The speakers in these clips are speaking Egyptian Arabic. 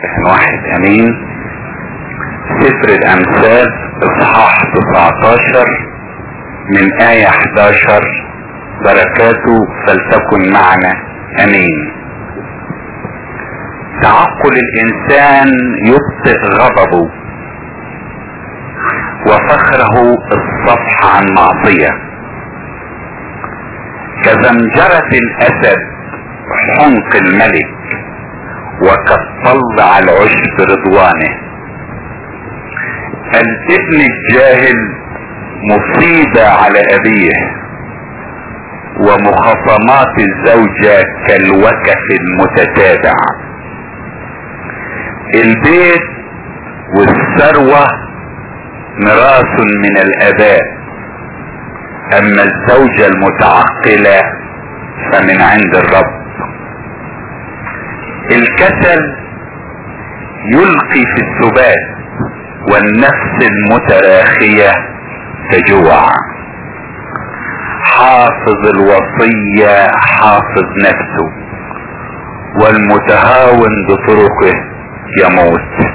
كان واحد امين سفر الامثال اصحاح 19 من آية 11 بركاته فلتكن معنا امين تعقل الانسان يبطئ غضبه وفخره الصفح عن معصية كزمجرة الاسد حنق الملك وكالطل على العشب رضوانه الابن الجاهل مصيبة على ابيه ومخاصمات الزوجة كالوكف المتتابع البيت والثروة ميراث من الاباء اما الزوجة المتعقلة فمن عند الرب الكسل يلقي في السبات والنفس المتراخية تجوع حافظ الوصية حافظ نفسه والمتهاون بطرقه يموت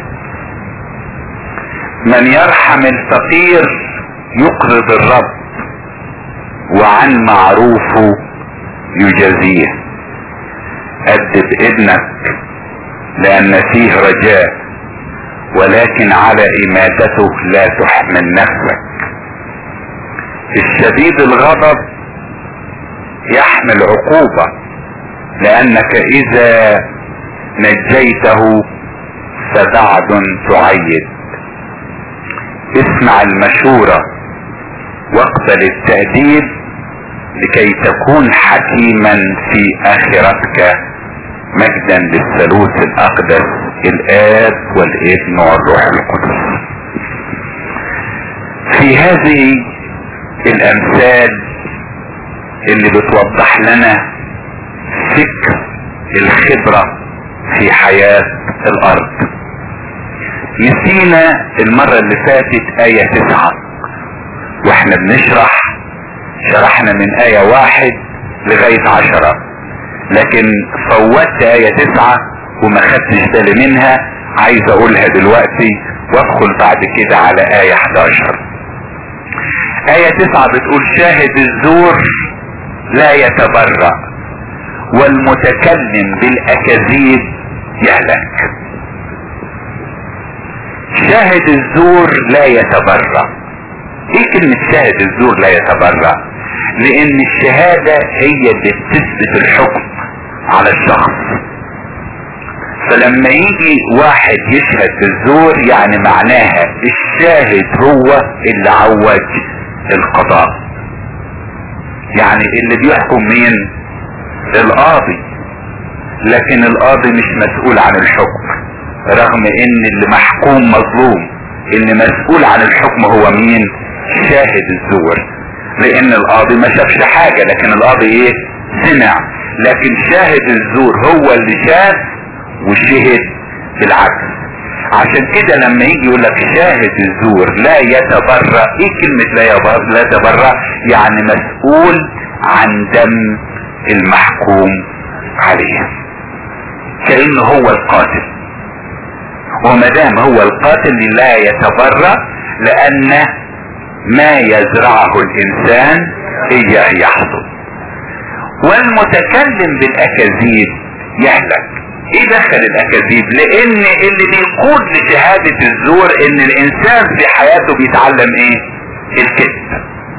من يرحم الفقير يقرض الرب وعن معروفه يجازيه ادب ابنك لان فيه رجاء ولكن على اماتته لا تحمل نفسك الشديد الغضب يحمل عقوبة لانك اذا نجيته فبعد تعيد اسمع المشورة واقبل التأديب لكي تكون حكيما في اخرتك مجدا للثالوث الاقدس الاب والابن والروح القدس في هذه الامثال اللي بتوضح لنا فكر الخبرة في حياة الارض نسينا المرة اللي فاتت آية تسعة واحنا بنشرح شرحنا من آية واحد لغاية عشرة لكن فوتت آية تسعة وما خدتش بالي منها عايز اقولها دلوقتي وادخل بعد كده على آية 11 آية تسعة بتقول شاهد الزور لا يتبرأ والمتكلم بالأكاذيب يهلك شاهد الزور لا يتبرأ ايه كلمة شاهد الزور لا يتبرأ لان الشهادة هي اللي بتثبت الحكم على الشخص فلما يجي واحد يشهد بالزور يعني معناها الشاهد هو اللي عوج القضاء يعني اللي بيحكم مين القاضي لكن القاضي مش مسؤول عن الحكم رغم ان اللي محكوم مظلوم اللي مسؤول عن الحكم هو مين شاهد الزور لان القاضي ما شافش حاجة لكن القاضي ايه سمع لكن شاهد الزور هو اللي شاف وشهد بالعكس عشان كده لما يجي يقول لك شاهد الزور لا يتبرأ ايه كلمة لا يبرأ لا يتبرأ يعني مسؤول عن دم المحكوم عليه كأنه هو القاتل وما دام هو القاتل لا يتبرأ لان ما يزرعه الانسان اياه يحصد والمتكلم بالاكاذيب يهلك ايه دخل الاكاذيب لان اللي بيقود لشهادة الزور ان الانسان في حياته بيتعلم ايه الكذب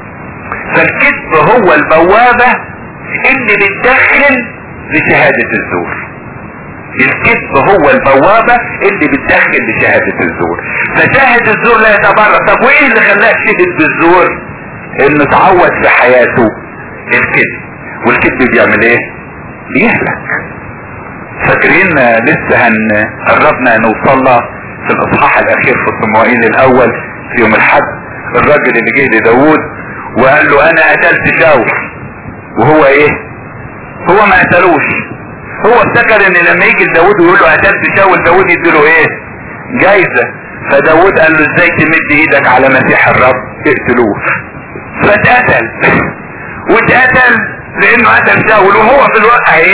فالكذب هو البوابة اللي بتدخل لشهادة الزور الكذب هو البوابة اللي بتدخل لشهادة الزور فشاهد الزور لا يتبرع طب وايه اللي خلاه شهد بالزور انه تعود في حياته الكذب والكذب بيعمل ايه بيهلك فاكرين لسه هن قربنا نوصل في الاصحاح الاخير في صموئيل الاول في يوم الحد الراجل اللي جه لداود وقال له انا قتلت شاول وهو ايه هو ما قتلوش هو افتكر ان لما يجي لداود ويقول له قتلت شاول داود يديله ايه جايزة فداود قال له ازاي تمد ايدك على مسيح الرب اقتلوه فاتقتل واتقتل لانه قتل شاول وهو في الواقع ايه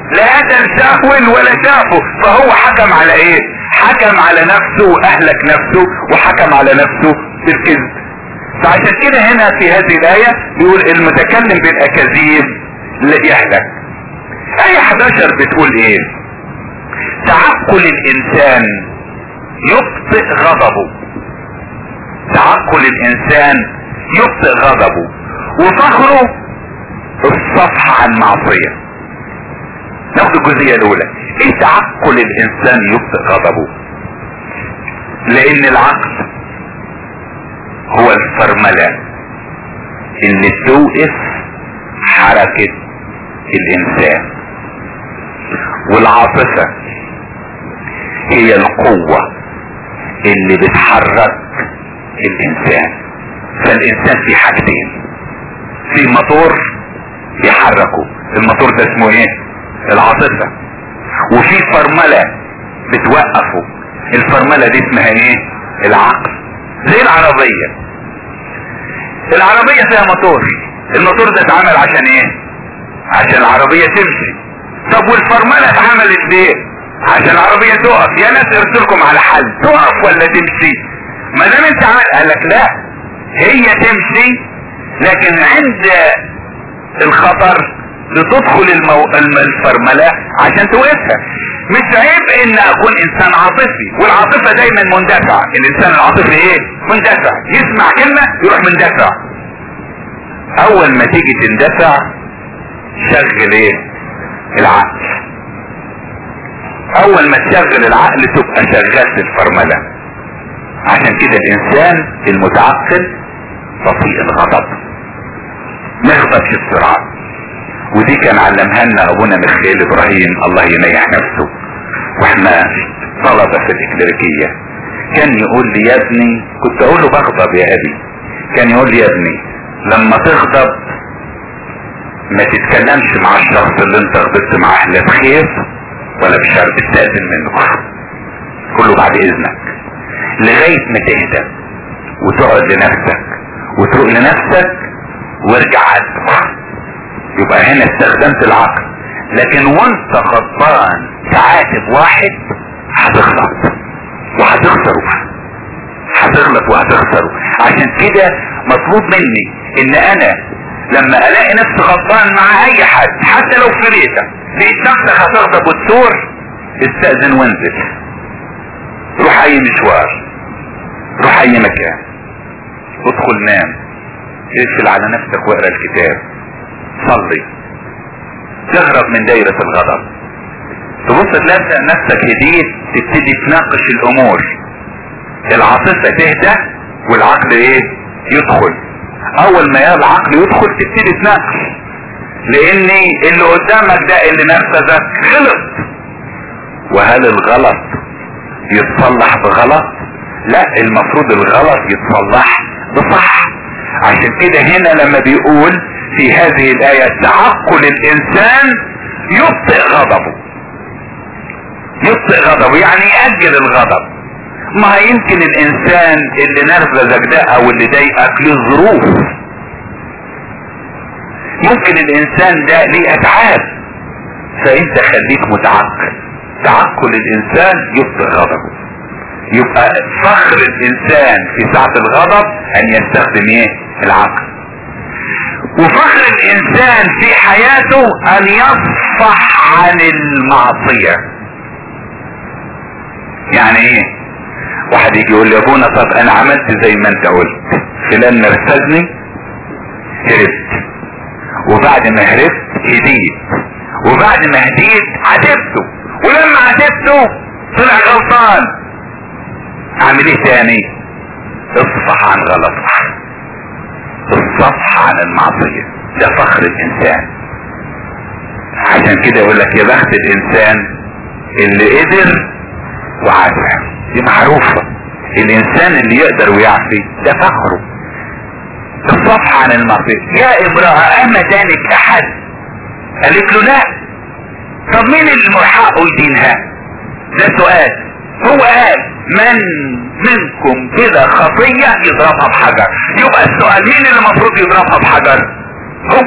لا ادم شاول ولا شافه فهو حكم على ايه حكم على نفسه واهلك نفسه وحكم على نفسه بالكذب فعشان كده هنا في هذه الاية بيقول المتكلم بالاكاذيب يهلك اية 11 بتقول ايه تعقل الانسان يبطئ غضبه تعقل الانسان يبطئ غضبه وفخره الصفح عن معصية ناخد الجزئية الاولى ايه تعقل الانسان يبطئ غضبه لان العقل هو الفرملة اللي توقف حركة الانسان والعاطفة هي القوة اللي بتحرك الانسان فالانسان في حاجتين في موتور يحركه الموتور ده اسمه ايه العاطفة وفي فرملة بتوقفه الفرملة دي اسمها ايه العقل زي العربية العربية فيها موتور الموتور ده اتعمل عشان ايه عشان العربية تمشي طب والفرملة اتعملت ليه عشان العربية تقف يا ناس ارسلكم على حل تقف ولا تمشي ما دام انت عمل قال لك لا هي تمشي لكن عند الخطر بتدخل المو... الفرملة عشان توقفها مش عيب ان اكون انسان عاطفي والعاطفة دايما مندفع الانسان العاطفي ايه مندفع يسمع كلمة يروح مندفع اول ما تيجي تندفع شغل ايه العقل اول ما تشغل العقل تبقى شغال في الفرملة عشان كده الانسان المتعقل بطيء الغضب ما يغضبش بسرعة ودي كان علمها لنا ابونا مخيل ابراهيم الله ينيح نفسه واحنا طلبة في الإكليريكية كان يقول لي يا ابني كنت اقول له بغضب يا ابي كان يقول لي يا ابني لما تغضب ما تتكلمش مع الشخص اللي انت غضبت معاه لا بخير ولا بشر استاذن منه كله بعد اذنك لغاية ما تهدى وتقعد لنفسك وتروق لنفسك وارجع عدل يبقى هنا استخدمت العقل لكن وانت غضبان تعاتب واحد هتغلط وهتخسره هتغلط وهتخسره عشان كده مطلوب مني ان انا لما الاقي نفسي غضبان مع اي حد حتى لو في بيتك لقيت نفسك هتغضب وتثور استأذن وانزل روح اي مشوار روح اي مكان ادخل نام اقفل على نفسك واقرا الكتاب صلي تهرب من دايرة الغضب تبص تلاقي نفسك هديت تبتدي تناقش الامور العاطفة تهدى والعقل ايه يدخل اول ما العقل يدخل تبتدي تناقش لان اللي قدامك ده اللي نرفزك غلط وهل الغلط يتصلح بغلط لا المفروض الغلط يتصلح بصح عشان كده هنا لما بيقول في هذه الآية تعقل الإنسان يبطئ غضبه يبطئ غضبه يعني يأجل الغضب ما يمكن الإنسان اللي نرفزك ده أو اللي ضايقك له ظروف ممكن الإنسان ده ليه أتعاب فأنت خليك متعقل تعقل الإنسان يبطئ غضبه يبقى فخر الإنسان في ساعة الغضب أن يستخدم إيه العقل وفخر الانسان في حياته ان يصفح عن المعصية يعني ايه واحد يجي يقول لي ابونا طب انا عملت زي ما انت قلت فلان مرسدني هربت وبعد ما هربت هديت وبعد ما هديت عاتبته ولما عاتبته طلع غلطان اعمل ايه تاني اصفح عن غلطك الصفح عن المعصية ده فخر الانسان عشان كده يقول لك يا بخت الانسان اللي قدر وعافى دي معروفة الانسان اللي يقدر ويعفي ده فخره الصفح عن المعصية يا امرأة اما دانك احد قالت له لا طب مين اللي حقه يدينها ده سؤال هو قال من منكم كده خطية يضربها بحجر يبقى السؤال مين اللي المفروض يضربها بحجر هو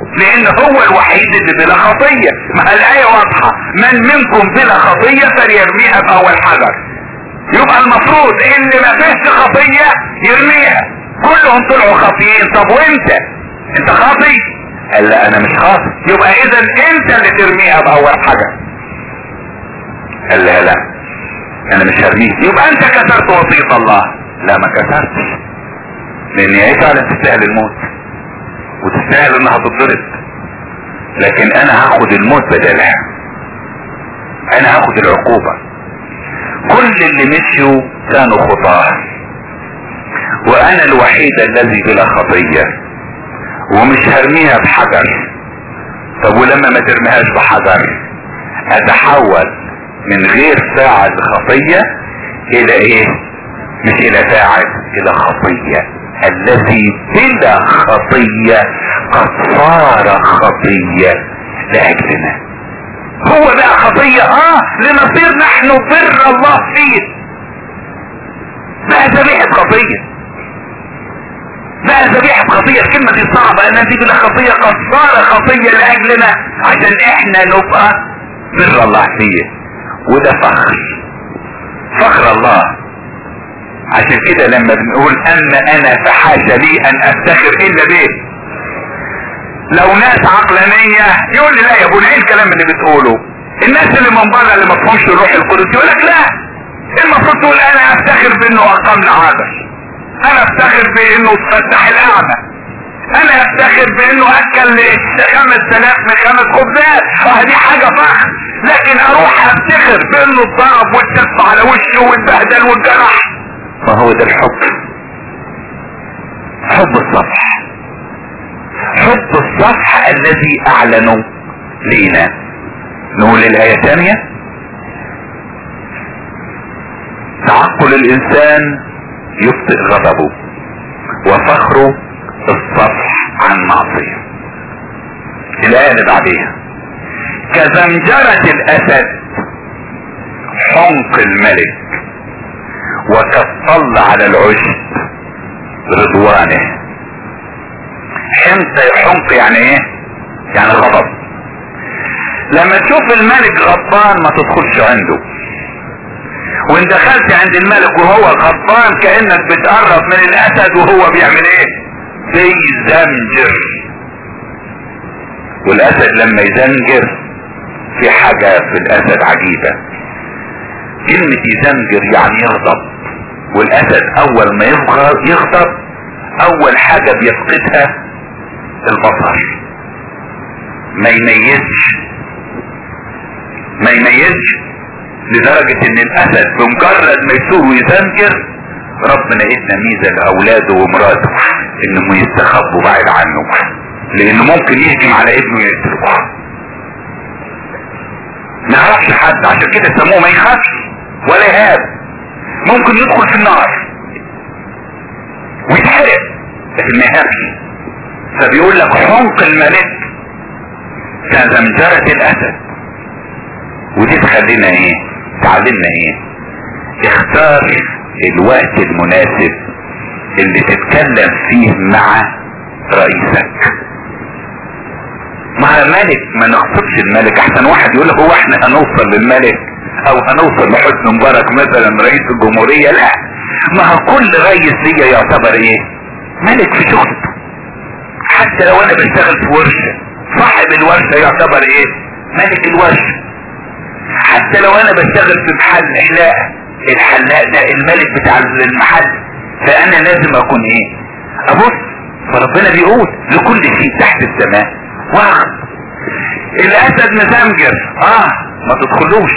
لان هو الوحيد اللي بلا خطية ما الآية واضحة من منكم بلا خطية فليرميها بأول حجر يبقى المفروض ان ما فيش خطية يرميها كلهم طلعوا خاطئين طب وانت انت خاطي قال لا انا مش خاطي يبقى اذا انت اللي ترميها باول حجر قال لا لا انا مش هرميها يبقى انت كسرت وصية الله لا ما كسرتش لان هي فعلا تستاهل الموت وتستاهل انها تتضرب لكن انا هاخد الموت بدلها انا هاخد العقوبة كل اللي مشيوا كانوا خطاه وانا الوحيد الذي بلا خطية ومش هرميها بحجر طب ولما ما ترميهاش بحجر اتحول من غير فاعل خطية الى ايه مش الى فاعل الى خطية الذي بلا خطية قد صار خطية لاجلنا هو بقى خطية اه لنصير نحن بر الله فيه بقى ذبيحة خطية بقى ذبيحة خطية الكلمة دي صعبة ان دي بلا خطية قد صار خطية لاجلنا عشان احنا نبقى بر الله فيه وده فخر فخر الله عشان كده لما بنقول اما انا فحاشا لي ان افتخر الا به لو ناس عقلانية يقول لي لا يا ابو ايه الكلام اللي بتقوله الناس اللي من بره اللي ما تفهمش الروح القدس يقول لك لا المفروض تقول انا افتخر بانه اقام العادة انا افتخر بانه فتح الاعمى انا افتخر بانه اكل خمس تلاف من خمس خبزات اه دي حاجة فخر لكن اروح افتخر بانه اتضرب واتدف على وشه واتبهدل واتجرح ما هو ده الحب حب الصفح حب الصفح الذي اعلنوا لينا نقول الايه الثانيه تعقل الانسان يبطئ غضبه وفخره الصفح عن معصيه الايه اللي بعديها كزمجرة الاسد حنق الملك وكالطل على العشب رضوانه حنق حنق يعني ايه يعني غضب لما تشوف الملك غضبان ما تدخلش عنده وان دخلت عند الملك وهو غضبان كانك بتقرب من الاسد وهو بيعمل ايه بيزمجر والاسد لما يزمجر في حاجة في الاسد عجيبة كلمة يزمجر يعني يغضب والاسد اول ما يغضب اول حاجة بيفقدها البصر ما يميزش ما يميزش لدرجة ان الاسد بمجرد ما يسوق ويزمجر ربنا ادى ميزة لاولاده ومراته انهم يستخبوا بعيد عنه لانه ممكن يهجم على ابنه ويقتله ما يعرفش حد عشان كده سموه ما يخافش ولا يهاب ممكن يدخل في النار ويتحرق لكن ما يهابش فبيقول لك حنق الملك كزمجرة الاسد ودي تخلينا ايه تعلمنا ايه اختار الوقت المناسب اللي تتكلم فيه مع رئيسك مع الملك ما نقصدش الملك احسن واحد يقول هو احنا هنوصل للملك او هنوصل لحسن مبارك مثلا رئيس الجمهورية لا ما هو كل رئيس دي يعتبر ايه ملك في شغلته حتى لو انا بشتغل في ورشة صاحب الورشة يعتبر ايه ملك الورشة حتى لو انا بشتغل في محل حلاق الحلاق ده الملك بتاع المحل فانا لازم اكون ايه ابص فربنا بيقول لكل شيء تحت السماء واخد الاسد مزمجر اه ما تدخلوش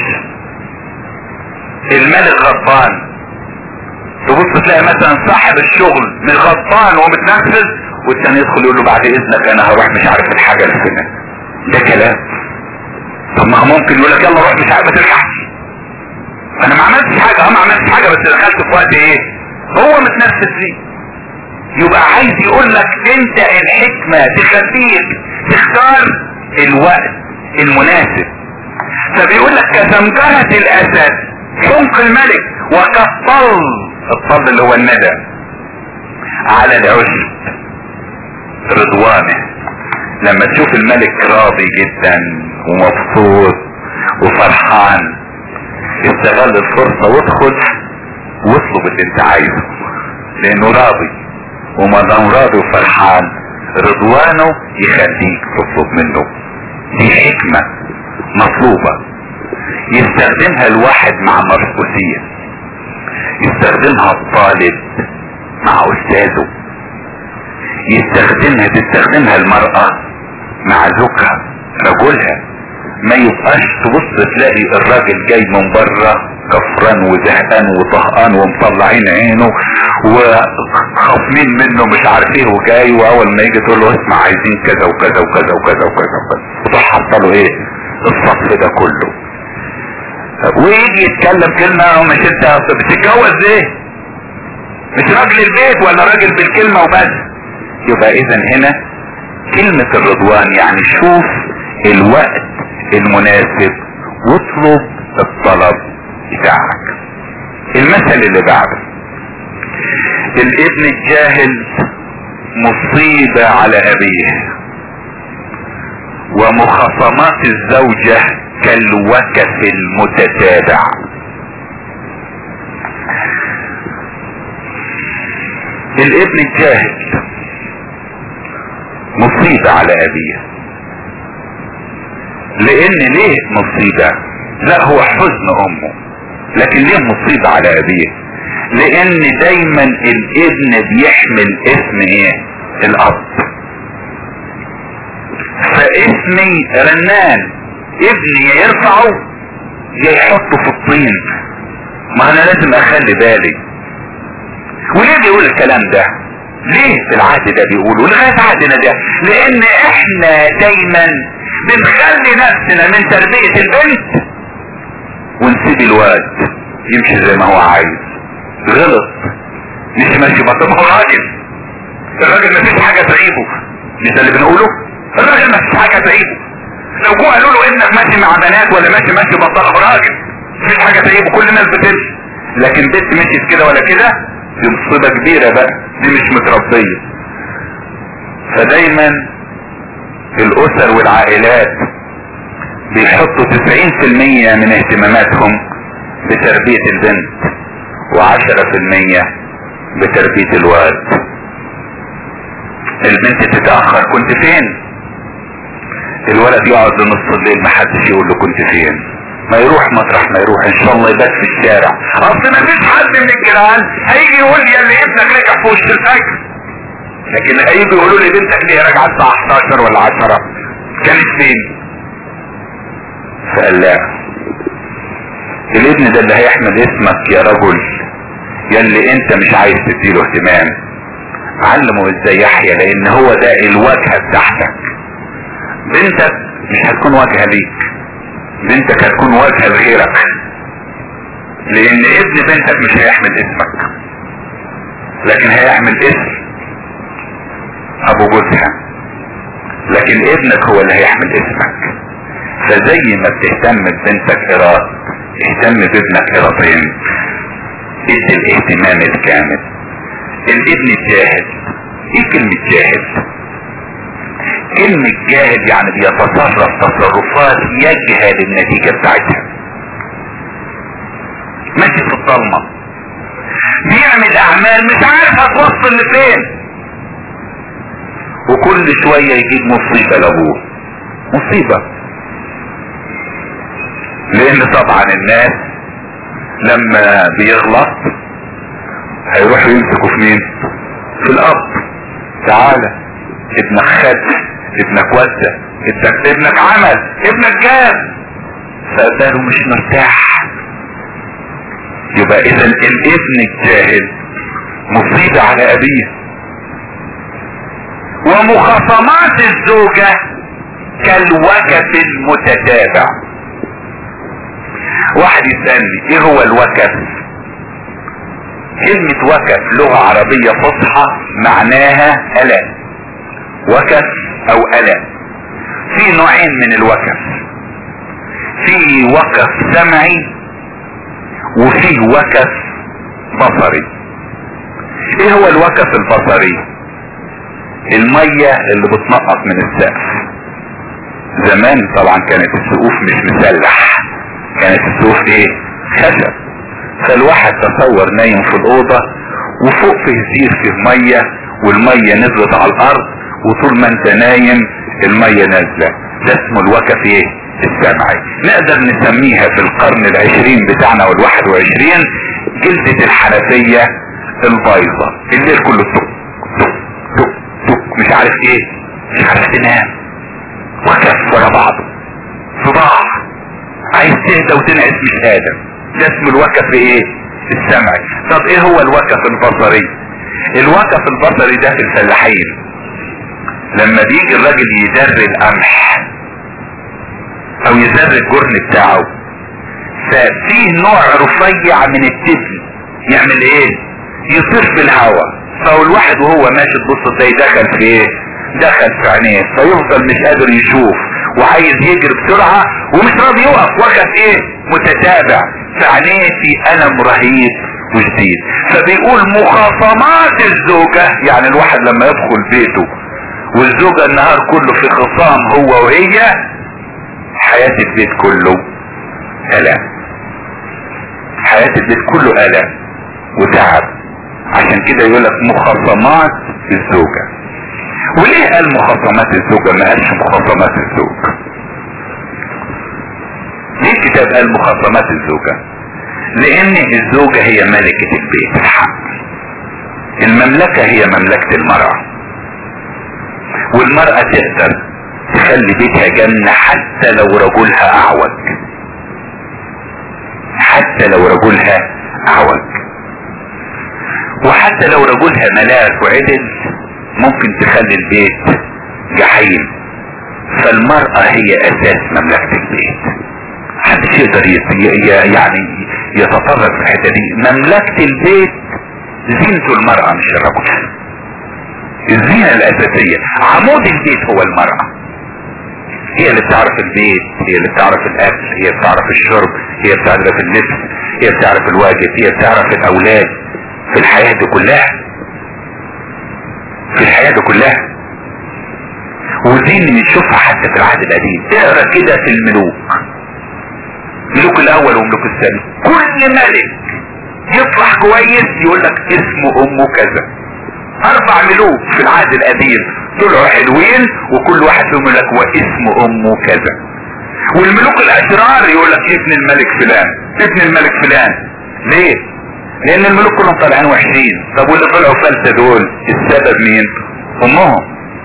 الملك غضبان تبص تلاقي مثلا صاحب الشغل من غضبان ومتنفذ والتاني يدخل يقول له بعد اذنك انا هروح مش عارف الحاجه الفلانيه ده كلام طب ما ممكن يقول لك يلا روح مش عارف ما ترجعش انا ما عملتش حاجه اه ما عملتش حاجه بس دخلت في وقت ايه هو متنفذ فيه يبقى عايز يقول لك انت الحكمه تخليك تختار الوقت المناسب فبيقول لك كزمجرة الاسد حمق الملك وكالطل الطل اللي هو الندى على العشب رضوانه لما تشوف الملك راضي جدا ومبسوط وفرحان استغل الفرصة وادخل واطلب اللي انت عايزه لانه راضي وما دام راضي وفرحان رضوانه يخليك تطلب منه دي حكمة مطلوبة يستخدمها الواحد مع مركوسية يستخدمها الطالب مع استاذه يستخدمها تستخدمها المرأة مع زوجها رجلها ما يبقاش تبص تلاقي الراجل جاي من بره كفران وزهقان وطهقان ومطلعين عينه وخاصمين منه مش عارف ايه وجاي واول ما يجي تقول له اسمع عايزين كذا وكذا وكذا وكذا وكذا وكذا وتروح حصله ايه الصف ده كله ويجي يتكلم كلمة مش انت بتتجوز ايه مش راجل البيت ولا راجل بالكلمة وبس يبقى اذا هنا كلمة الرضوان يعني شوف الوقت المناسب واطلب الطلب بتاعك المثل اللي بعده الابن الجاهل مصيبة على ابيه ومخاصمات الزوجة كالوكف المتتابع الابن الجاهل مصيبة على ابيه لان ليه مصيبة لا هو حزن امه لكن ليه مصيبة على ابيه لان دايما الابن بيحمل اسم ايه الاب فاسمي رنان ابني يا يرفعه يا يحطه في الطين ما انا لازم اخلي بالي وليه بيقول الكلام ده ليه في العهد ده بيقولوا لغاية عهدنا ده لان احنا دايما بنخلي نفسنا من تربية البنت ونسيب الواد يمشي زي ما هو عايز غلط مش ماشي بطل ما هو راجل الراجل ما فيش حاجة تعيبه مش ده اللي بنقوله الراجل ما فيش حاجة تعيبه لو جوا قالوا له ابنك ماشي مع بنات ولا ماشي ماشي بطل راجل مفيش حاجة تعيبه كل الناس بتمشي لكن بنت مشيت كده ولا كده دي مصيبة كبيرة بقى دي مش متربية فدايما الاسر والعائلات بيحطوا تسعين في المية من اهتماماتهم بتربية البنت وعشرة في المية بتربية الواد البنت تتأخر كنت فين الولد يقعد لنص الليل محدش يقول له كنت فين ما يروح مطرح ما يروح ان شاء الله يبات في الشارع اصل ما فيش حد من الجيران هيجي يقول لي اللي ابنك رجع في وش الفجر لكن هيجي يقولوا لي بنتك ليه راجعه الساعه 11 ولا 10 كانت فين فقال لا الابن ده اللي هيحمل اسمك يا رجل يلي انت مش عايز تديله اهتمام علمه ازاي يحيا لان هو ده الواجهه بتاعتك بنتك مش هتكون واجهه ليك بنتك هتكون واجهه لغيرك لان ابن بنتك مش هيحمل اسمك لكن هيحمل اسم ابو جوزها لكن ابنك هو اللي هيحمل اسمك فزي ما بتهتم ببنتك قراط اهتم بابنك قراطين ادي الاهتمام الكامل الابن الجاهل ايه كلمة جاهل كلمة جاهل يعني بيتصرف تصرفات يجهل النتيجة بتاعتها ماشي في الضلمة بيعمل اعمال مش عارف هتوصل لفين وكل شوية يجيب مصيبة لابوه مصيبة لان طبعا الناس لما بيغلط هيروحوا يمسكوا في مين في الاب تعالى ابنك خد ابنك ودى ابنك ابنك عمل ابنك جاب فقاله مش مرتاح يبقى اذا الابن الجاهل مصيبة على ابيه ومخاصمات الزوجة كالوكف المتتابع واحد يسألني ايه هو الوكف كلمة وكف لغة عربية فصحى معناها ألم وكف او ألم في نوعين من الوكف في وكف سمعي وفي وكف بصري ايه هو الوكف البصري المية اللي بتنقط من السقف زمان طبعا كانت السقوف مش مسلح كانت السقوف ايه خشب فالواحد تصور نايم في الاوضة وفوق فيه زير فيه مية والمية نزلت على الارض وطول ما انت نايم المية نازلة ده اسمه الوكف ايه السمعي نقدر نسميها في القرن العشرين بتاعنا والواحد وعشرين جلدة الحنفية البايظة الليل كله تك تك تك تك مش عارف ايه مش عارف تنام وكف ورا بعضه صداع عايز تهدى وتنعس مش قادر ده اسمه الوكف ايه السمعي طب ايه هو الوكف البصري الوكف البصري ده في الفلاحين لما بيجي الراجل يدر القمح او يزر الجرن بتاعه ففيه نوع رفيع من التبن يعمل ايه يطير في الهواء فهو الواحد وهو ماشي تبص تلاقيه دخل في ايه دخل في عينيه فيفضل مش قادر يشوف وعايز يجري بسرعة ومش راضي يقف وقف ايه متتابع في عينيه في الم رهيب وشديد فبيقول مخاصمات الزوجة يعني الواحد لما يدخل بيته والزوجة النهار كله في خصام هو وهي حياة البيت كله ألم حياة البيت كله ألم وتعب عشان كده يقول لك مخاصمات الزوجة وليه قال مخاصمات الزوجة ما قالش مخاصمات الزوج ليه الكتاب قال مخاصمات الزوجة لان الزوجة هي ملكة البيت الحق المملكة هي مملكة المرأة والمرأة تقدر تخلي بيتها جنة حتى لو رجلها اعوج حتى لو رجلها اعوج وحتى لو رجلها ملاك وعدل ممكن تخلي البيت جحيم فالمرأة هي اساس مملكة البيت محدش يقدر يعني يتطرق في الحتة دي مملكة البيت زينته المرأة مش الرجل الزينة الاساسية عمود البيت هو المرأة هي اللي بتعرف البيت هي اللي بتعرف الاكل هي بتعرف الشرب هي بتعرف اللبس هي بتعرف الواجب هي بتعرف الاولاد في الحياة دي كلها في الحياة دي كلها ودي اللي بنشوفها حتى في العهد القديم اقرا كده في الملوك ملوك الاول وملوك الثاني كل ملك يطلع كويس يقول لك اسمه امه كذا اربع ملوك في العهد القديم طلعوا حلوين وكل واحد فيهم يقول لك واسم امه كذا والملوك الاشرار يقول لك ابن الملك فلان ابن الملك فلان ليه لان الملوك كلهم طالعين وحشين طب واللي طلعوا فلسة دول السبب مين امهم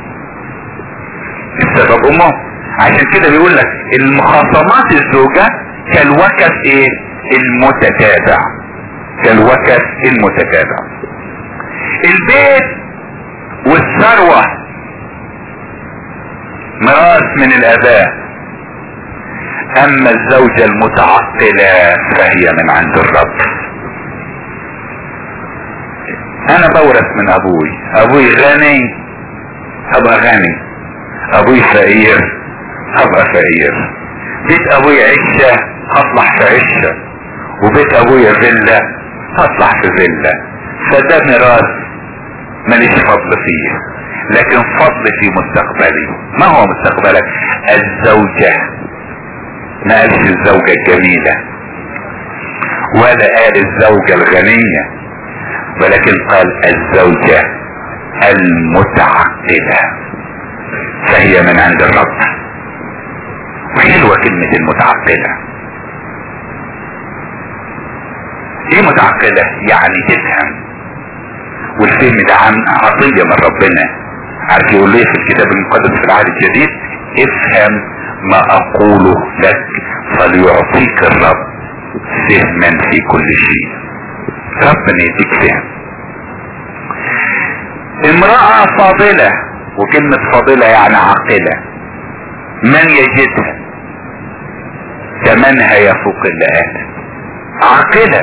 السبب امهم عشان كده بيقول لك المخاصمات الزوجة كالوكف ايه المتتابع كالوكف المتتابع البيت والثروة ميراث من الاباء اما الزوجة المتعقلة فهي من عند الرب انا بورث من ابوي ابوي غني ابقى غني ابوي فقير ابقى فقير بيت ابوي عشة هطلع في عشة وبيت ابويا فيلا هطلع في فيلا فده ميراث ماليش فضل فيه لكن فضل في مستقبلي ما هو مستقبلك الزوجة ما قالش الزوجة الجميلة ولا قال الزوجة الغنية ولكن قال الزوجة المتعقلة فهي من عند الرب وحلوة كلمة المتعقلة ايه متعقلة يعني تفهم والفهم ده عن عطية من ربنا عارف يقول ليه في الكتاب المقدس في العهد الجديد افهم ما اقوله لك فليعطيك الرب فهما في كل شيء ربنا يديك فهم امرأة فاضلة وكلمة فاضلة يعني عاقلة من يجدها كمنها يفوق اللآلة عاقلة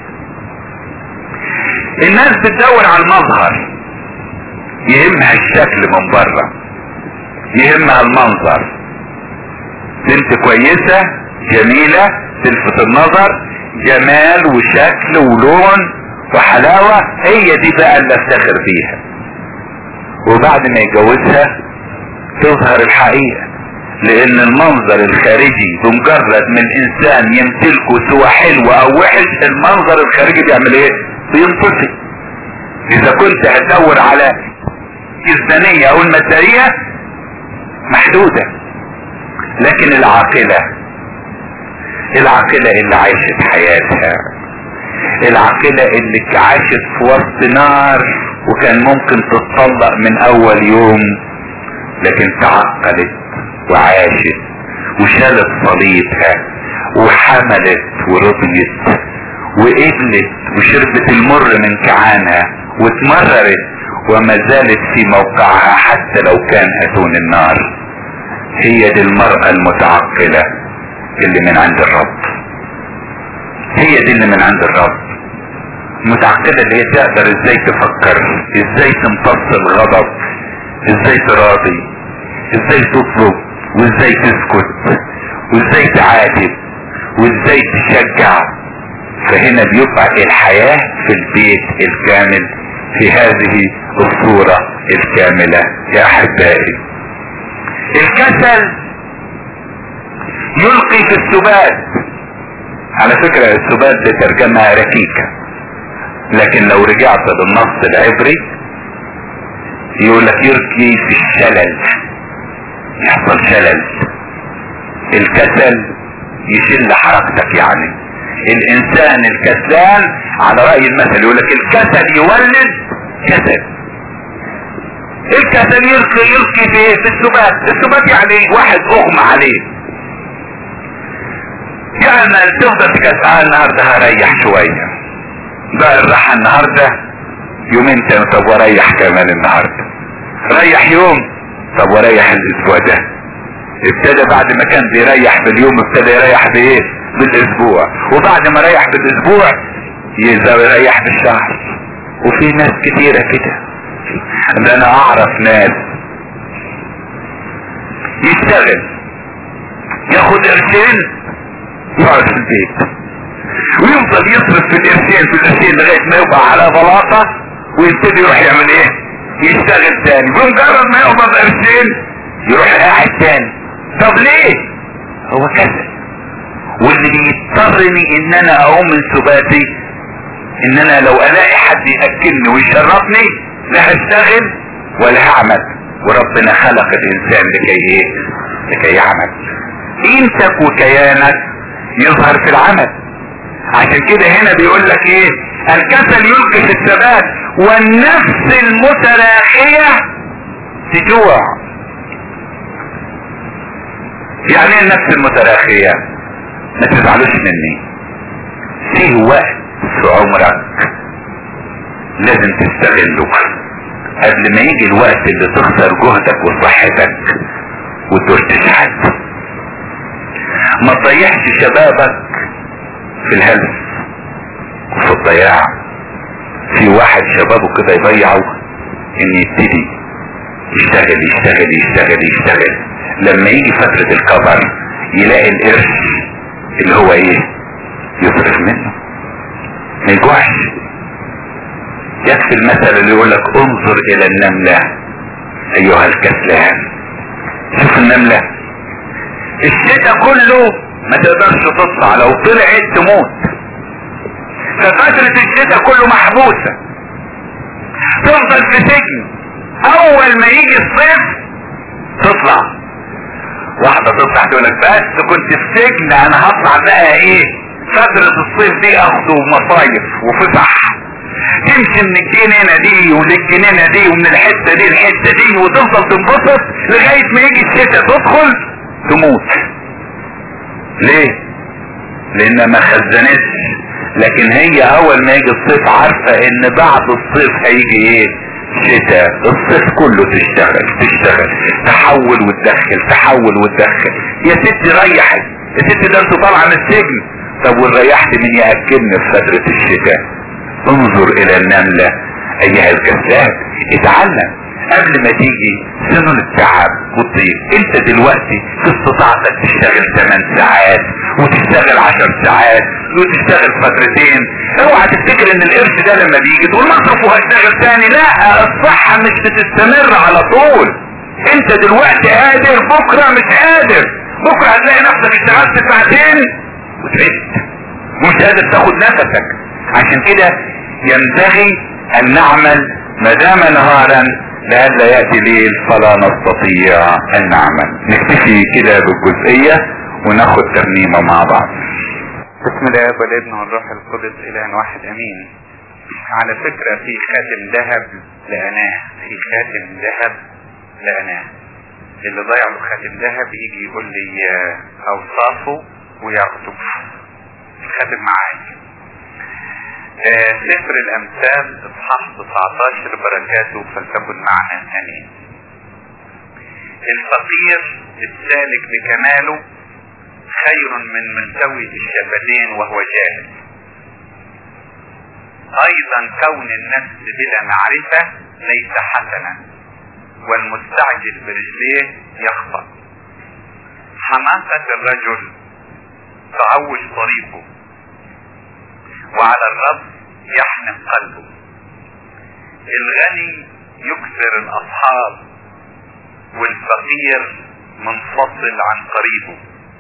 الناس بتدور على المظهر يهمها الشكل من بره يهمها المنظر بنت كويسة جميلة تلفت النظر جمال وشكل ولون وحلاوة هي دي بقى اللي افتخر بيها وبعد ما يتجوزها تظهر الحقيقة لان المنظر الخارجي بمجرد من انسان يمتلكه سواء حلو او وحش المنظر الخارجي بيعمل ايه بينطفي اذا كنت هتدور على الجسدانية او المادية محدودة لكن العاقلة العاقلة اللي عاشت حياتها العاقلة اللي عاشت في وسط نار وكان ممكن تتطلق من اول يوم لكن تعقلت وعاشت وشالت صليبها وحملت ورضيت وقبلت وشربت المر من كعانها واتمررت وما زالت في موقعها حتى لو كان اتون النار هي دي المرأة المتعقلة اللي من عند الرب هي دي اللي من عند الرب متعقدة اللي هي تقدر ازاي تفكر ازاي تمتص الغضب ازاي تراضي ازاي تطلب وازاي تسكت وازاي تعاتب وازاي تشجع فهنا بيبقى الحياة في البيت الكامل في هذه الصورة الكاملة يا احبائي الكسل يلقي في السبات على فكرة السبات دي ترجمها ركيكة لكن لو رجعت للنص العبري يقول لك يلقي في الشلل يحصل شلل الكسل يشل حركتك يعني الانسان الكسلان على رأي المثل يقول لك الكسل يولد كسل الكسل يلقي يلقي في في السبات السبات يعني واحد اغمى عليه يعني تفضل تكسل النهارده هريح شويه بقى الراحه النهارده يومين تاني طب وريح كمان النهارده ريح يوم طب وريح الاسبوع ده ابتدى بعد ما كان بيريح باليوم ابتدى يريح بايه بالاسبوع وبعد ما ريح بالاسبوع يريح بالشهر وفي ناس كتيرة كده ده انا اعرف ناس يشتغل ياخد قرشين يقعد في البيت ويفضل يصرف في القرشين في القرشين لغاية ما يبقى على بلاطة ويبتدي يروح يعمل ايه يشتغل تاني بمجرد ما يقبض قرشين يروح قاعد تاني طب ليه هو كسل واللي بيضطرني ان انا اقوم من سباتي ان انا لو الاقي حد ياكلني ويشرفني لا هشتغل ولا هعمل وربنا خلق الانسان لكي ايه لكي يعمل قيمتك وكيانك يظهر في العمل عشان كده هنا بيقول لك ايه الكسل يلقي في الثبات والنفس المتراخية تجوع يعني ايه النفس المتراخية ما تزعلوش مني في وقت في عمرك لازم تستغله قبل ما يجي الوقت اللي تخسر جهدك وصحتك وتروح تشحت ما تضيعش شبابك في الهلس وفي الضياع في واحد شبابه كده يضيعه ان يبتدي يشتغل يشتغل يشتغل يشتغل لما يجي فترة الكبر يلاقي القرش اللي هو ايه يصرف منه ما يجوعش يكفي المثل اللي يقول لك انظر الى النملة ايها الكسلان شوف النملة الشتاء كله ما تقدرش تطلع لو طلعت تموت ففترة الشتاء كله محبوسة تفضل في سجن اول ما يجي الصيف تطلع واحدة تطلع تقول لك بس كنت في سجن انا هطلع بقى ايه فترة الصيف دي اخده مصايف وفسح تمشي من الجنينة دي وللجنينة دي ومن الحتة دي الحتة دي وتفضل تنبسط لغاية ما يجي الشتاء تدخل تموت ليه لان ما خزنتش لكن هي اول ما يجي الصيف عارفة ان بعد الصيف هيجي ايه شتاء الصيف كله تشتغل تشتغل تحول وتدخل تحول وتدخل يا ستي ريحي يا ستي ده انت طالعه من السجن طب وريحت من ياكلني في فترة الشتاء انظر الى النملة ايها الكذاب اتعلم قبل ما تيجي سنن التعب والضيق انت دلوقتي في استطاعتك تشتغل 8 ساعات وتشتغل 10 ساعات وتشتغل فترتين اوعى تفتكر فاكر ان القرش ده لما بيجي تقول مصرف وهشتغل تاني لا الصحة مش بتستمر على طول انت دلوقتي قادر بكرة مش قادر بكرة هتلاقي نفسك اشتغلت ساعتين وتعبت ومش قادر تاخد نفسك عشان كده ينبغي ان نعمل ما دام نهارا لئلا ياتي ليل فلا نستطيع ان نعمل نكتفي كده بالجزئيه وناخد ترنيمه مع بعض بسم الله والابن والروح القدس اله واحد امين على فكرة في خاتم ذهب لقناه في خاتم ذهب لقناه اللي ضيع له خاتم ذهب يجي يقول لي اوصافه وياخده الخاتم معايا آه سفر الامثال اصحاح 19 بركاته فلتكن معنا امين الفقير السالك بكماله خير من ملتوي الشفتين وهو جاهل ايضا كون النفس بلا معرفة ليس حسنا والمستعجل برجليه يخطأ حماقة الرجل تعوج طريقه وعلى الرب يحنق قلبه الغني يكثر الاصحاب والفقير منفصل عن قريبه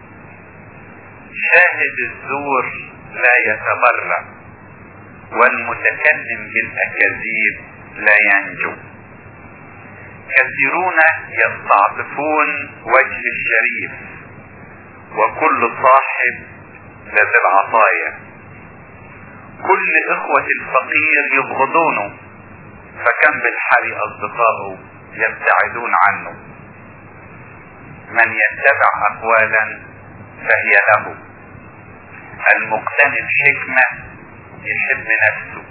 شاهد الزور لا يتبرع والمتكلم بالاكاذيب لا ينجو كثيرون يستعطفون وجه الشريف وكل صاحب لذي العطايا كل اخوة الفقير يبغضونه فكم بالحري اصدقائه يبتعدون عنه من يتبع اقوالا فهي له المقتني بحكمة يحب نفسه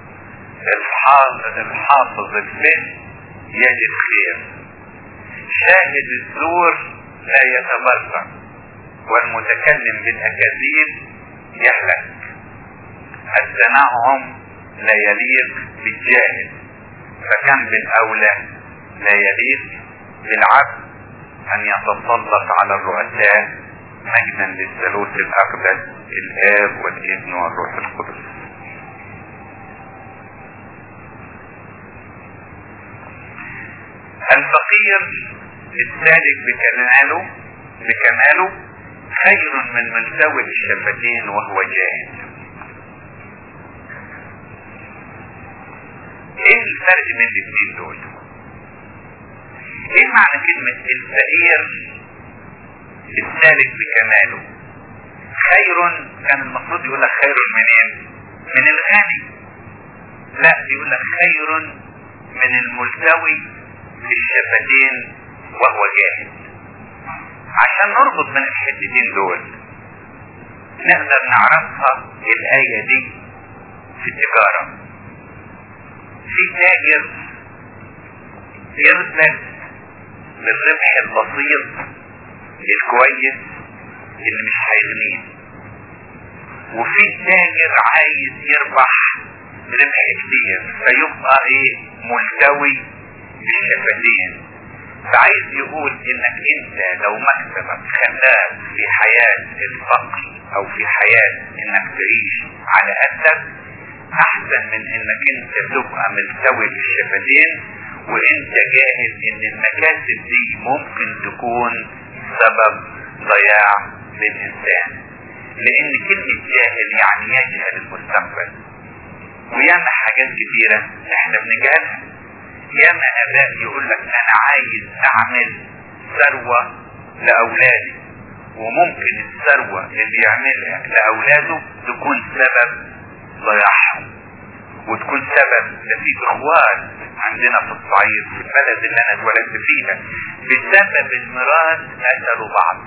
الحافظ الفهم يجد خير شاهد الزور لا يتبرع والمتكلم بالاكاذيب يهلك التنعم لا يليق بالجاهل فكم بالاولى لا يليق بالعبد ان يتسلط على الرؤساء مجدا للثالوث الاقدس الاب والابن والروح القدس الفقير السالك بكماله بكماله خير من ملتوي الشفتين وهو جاهل ايه الفرق بين الاثنين دول ايه معنى كلمة الفقير السالك بكماله خير كان المفروض يقول لك خير منين من الغني لا يقول لك خير من الملتوي في الشفتين وهو جاهل عشان نربط بين الحتتين دول نقدر نعرفها الآية دي في التجارة في تاجر يربح بالربح البسيط الكويس اللي مش هيغنيه وفي تاجر عايز يربح ربح كتير فيبقى ايه ملتوي بالشفتين فعايز يقول انك انت لو مكسبك خلاك في حياة الفقر او في حياة انك تعيش على قدك احسن من انك انت تبقى ملتوي بالشفتين وانت جاهل ان المكاسب دي ممكن تكون سبب ضياع للانسان لان كلمة جاهل يعني يجهل المستقبل وياما حاجات كتيرة احنا بنجهلها ياما اباء يقول لك انا عايز اعمل ثروة لاولادي وممكن الثروة اللي يعملها لاولاده تكون سبب ضياعهم وتكون سبب ده في اخوات عندنا في الصعيد في البلد اللي انا اتولدت فيها بسبب الميراث قتلوا بعض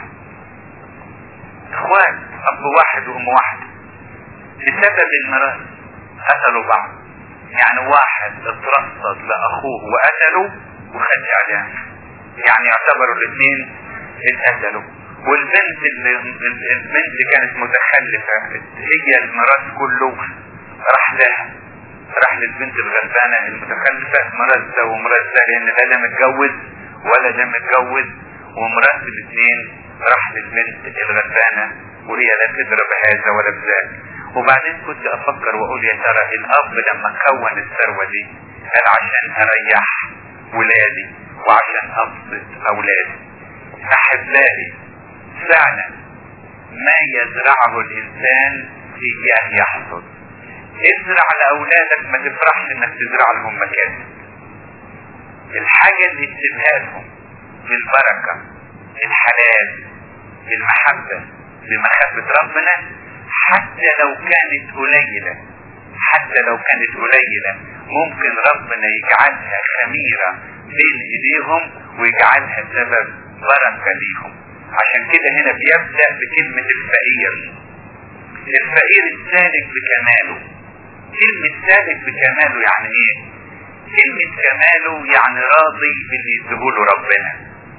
اخوات اب واحد وام واحده بسبب الميراث قتلوا بعض يعني واحد اترصد لاخوه وقتله وخد اعدام يعني يعتبروا الاثنين اتقتلوا والبنت اللي البنت كانت متخلفة هي الميراث كله راح لها راح للبنت الغلبانة المتخلفة مرض ده ومرض ده لان ده لا متجوز ولا ده متجوز ومرض الاثنين راح للبنت الغلبانة وهي لا تدرى بهذا ولا بذاك وبعدين كنت افكر واقول يا ترى الاب لما كون الثروة دي قال عشان اريح ولادي وعشان ابسط اولادي احبائي فعلا ما يزرعه الانسان اياه يحصد ازرع لاولادك ما تفرحش انك تزرع لهم مكاسب الحاجة اللي تسيبها لهم بالبركة الحلال بالمحبة بمحبة ربنا حتى لو كانت قليلة حتى لو كانت قليلة ممكن ربنا يجعلها خميرة بين ايديهم ويجعلها سبب بركة ليهم عشان كده هنا بيبدأ بكلمة الفقير الفقير السالك بكماله كلمة سالك بكماله يعني ايه كلمة كماله يعني راضي باللي يديهوله ربنا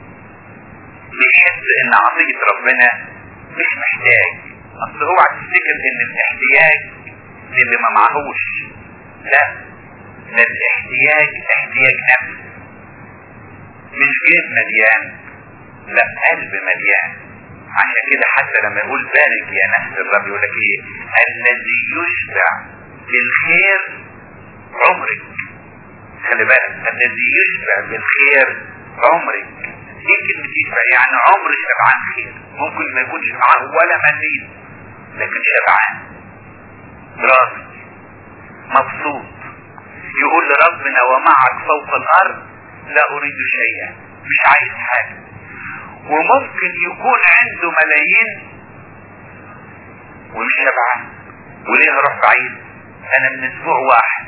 بيحس ان عطية ربنا مش محتاج اصل اوعى تفتكر ان الاحتياج للي ما معهوش لا ده الاحتياج احتياج نفس مش جيب مليان لا قلب مليان عشان كده حتى لما يقول بارك يا نفس الرب يقول لك ايه الذي يشبع بالخير عمرك خلي بالك الذي يشبع بالخير عمرك ايه كلمة يشبع يعني عمر شبعان خير ممكن ما يكونش معاه ولا مليم لكن شبعان راضي مبسوط يقول لربنا ومعك فوق الارض لا اريد شيئا مش عايز حاجة وممكن يكون عنده ملايين ومش شبعان وليه اروح بعيد انا من اسبوع واحد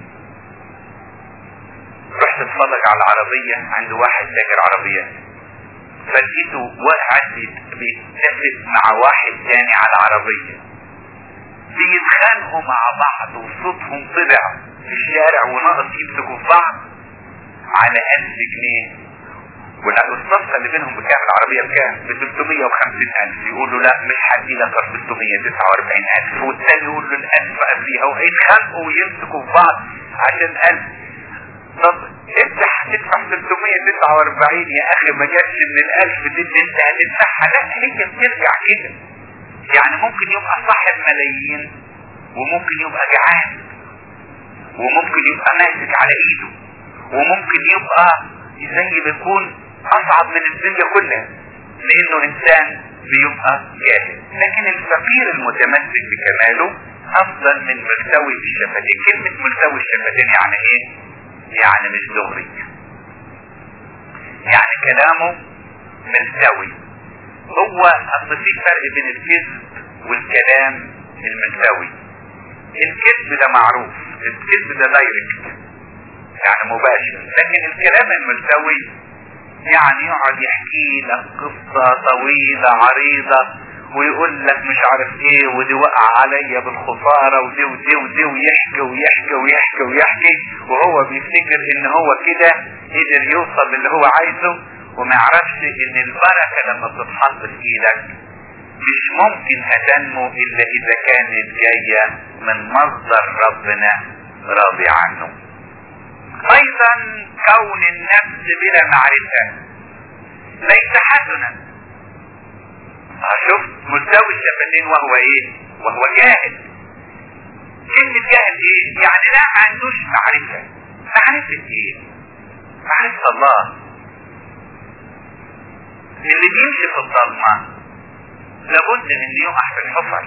رحت اتفرج على العربية عند واحد تاجر عربيات فلقيته واحد بيتفق مع واحد تاني على العربية بيتخانقوا مع بعض وصوتهم طلع في الشارع وناقص يمسكوا في بعض على ألف جنيه والصفقة اللي بينهم بكام العربية بكام؟ ب 350 ألف يقولوا لا مش هدي لك 349 ألف والتاني يقول له الألف قبليها ويتخانقوا ويمسكوا في بعض عشان ألف طب انت هتدفع 349 يا اخي ما جاتش من الالف دي اللي انت هتدفعها لا هي بترجع كده يعني ممكن يبقى صاحب ملايين وممكن يبقى جعان وممكن يبقى ماسك على ايده وممكن يبقى زي بيكون اصعب من الدنيا كلها لانه انسان بيبقى جاهل لكن الفقير المتمسك بكماله افضل من ملتوي الشفتين كلمة ملتوي الشفتين يعني ايه يعني مش دغري يعني كلامه ملتوي هو اصل في فرق بين الكذب والكلام الملتوي الكذب ده معروف الكذب ده دايركت يعني مباشر لكن الكلام الملتوي يعني يقعد يحكي لك قصة طويلة عريضة ويقول لك مش عارف ايه ودي وقع عليا بالخسارة ودي ودي ودي ويحكي ويحكي ويحكي ويحكي وهو بيفتكر ان هو كده قدر يوصل للي هو عايزه وما يعرفش ان البركة لما بتتحط في ايدك مش ممكن هتنمو الا اذا كانت جاية من مصدر ربنا راضي عنه ايضا كون النفس بلا معرفة ليس حسنا شفت مستوي الشفتين وهو ايه وهو جاهل كلمة جاهل ايه يعني لا ما عندوش معرفة معرفة ايه معرفة الله اللي بيمشي في الظلمة لابد ان يقع في الحفر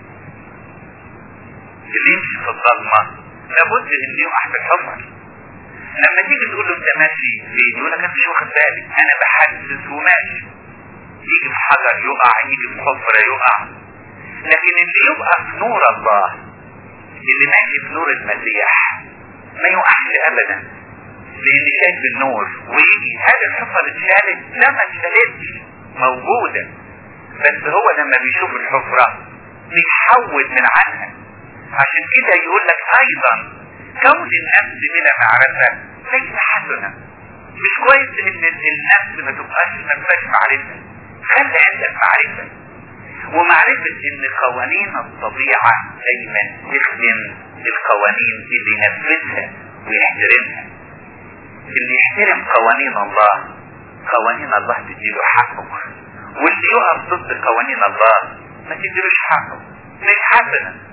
اللي يمشي في الظلمة لابد ان يقع في الحفر لما تيجي تقول له انت ماشي فين يقول لك انا مش واخد بالي انا بحسس وماشي يجي في حجر يقع يجي في حفرة يقع لكن اللي يبقى في نور الله اللي ماشي في نور المسيح ما يقعش ابدا لان شايف النور ويجي هذا الحفرة اتشالت لا ما اتشالتش موجودة بس هو لما بيشوف الحفرة بيحول من عنها عشان كده يقول لك ايضا كون النفس بلا معرفة ليس حسنا مش كويس ان النفس ما تبقاش ما تبقاش معرفة خلي عندك معرفة ومعرفة ان قوانين الطبيعة دايما تخدم القوانين اللي ينفذها ويحترمها اللي يحترم قوانين الله قوانين الله تديله حقه واللي يقف ضد قوانين الله ما تديلوش حقه مش حسنة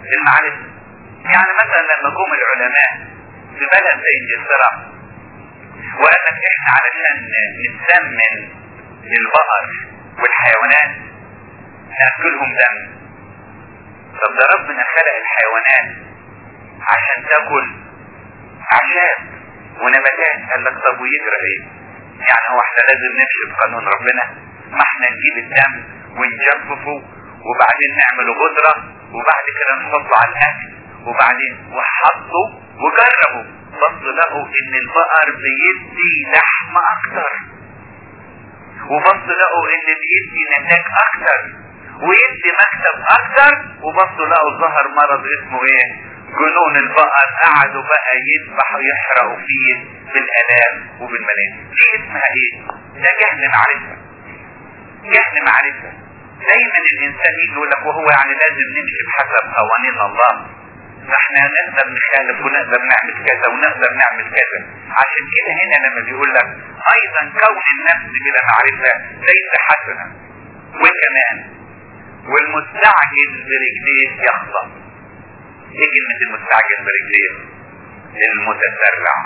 المعرفة يعني مثلا لما جم العلماء في بلد زي انجلترا وقال لك احنا علشان نسمن البقر والحيوانات ناكلهم دم طب ده ربنا خلق الحيوانات عشان تاكل اعشاب ونباتات قال لك طب ويجرى ايه يعني هو احنا لازم نمشي بقانون ربنا ما احنا نجيب الدم ونجففه وبعدين نعمله بودرة وبعد كده نحطه على الاكل وبعدين وحطوا وجربوا بصوا لقوا ان البقر بيدي لحم اكتر وبصوا لقوا ان بيدي نتاج اكتر ويدي مكسب اكتر وبصوا لقوا ظهر مرض اسمه ايه جنون البقر قعدوا بقى يذبحوا يحرقوا فيه بالالاف وبالملايين دي اسمها ايه ده جهل معرفة جهل معرفة دايما الانسان يجي يقول لك وهو يعني لازم نمشي بحسب قوانين الله فاحنا نقدر نخالف ونقدر نعمل كذا ونقدر نعمل كذا عشان كده هنا لما بيقول لك ايضا كون النفس بلا معرفة ليس حسنا وكمان والمستعجل برجليه يخطأ ايه كلمة المستعجل برجليه المتسرع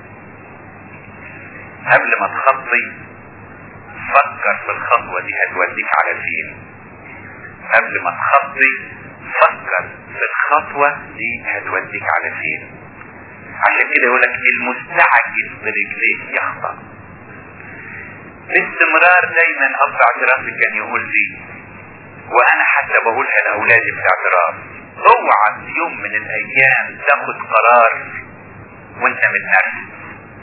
قبل ما تخطي فكر في الخطوة دي هتوديك على فين قبل ما تخطي فكر في الخطوة دي هتوديك على فين عشان كده يقولك المستعجل برجليه يخطأ باستمرار دايما اب اعترافي كان يقول لي وانا حتى بقولها لاولادي في اعتراف اوعى في يوم من الايام تاخد قرار وانت متنرفز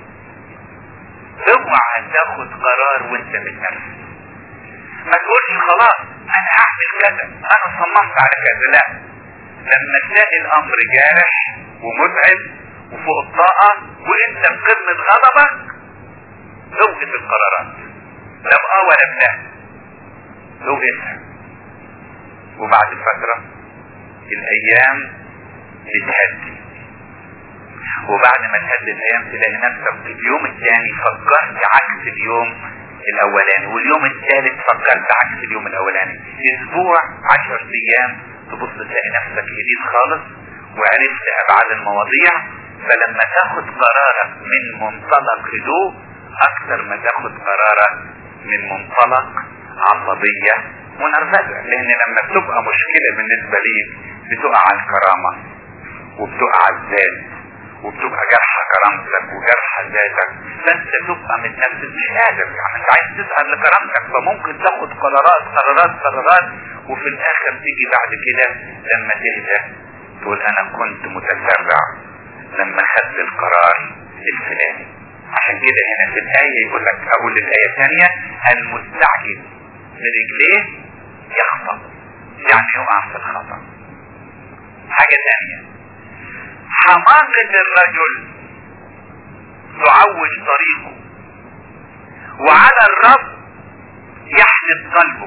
اوعى تاخد قرار وانت متنرفز ما تقولش خلاص انا هعمل كذا انا صممت على كذا لا لما تلاقي الامر جارح ومتعب وفوق الطاقة وانت بقمة غضبك اوقف القرارات لا اه ولا لا اوقفها وبعد فترة الايام بتهدي وبعد ما تهدي الايام تلاقي نفسك في اليوم الثاني فكرت عكس اليوم الاولاني واليوم الثالث فكرت عكس اليوم الاولاني اسبوع عشر ايام تبص تلاقي نفسك جديد خالص وعرفت ابعاد المواضيع فلما تاخد قرارك من منطلق هدوء اكثر ما تاخد قرارك من منطلق عصبية ونرفزة لان لما بتبقى مشكلة بالنسبة ليك بتقع على الكرامة وبتقع على الذات وبتبقى جرح كرامتك وجرح ذاتك فانت تبقى متنفس مش قادر يعني انت عايز تظهر لكرامتك فممكن تاخد قرارات قرارات قرارات وفي الاخر تيجي بعد كده لما تهدى تقول انا كنت متسرع لما خدت القرار الفلاني عشان كده هنا في الآية يقول لك أقول الآية الثانية المستعجل برجليه يخطأ يعني يقع في الخطأ حاجة ثانية حماقة الرجل تعوج طريقه وعلى الرب يحدث قلبه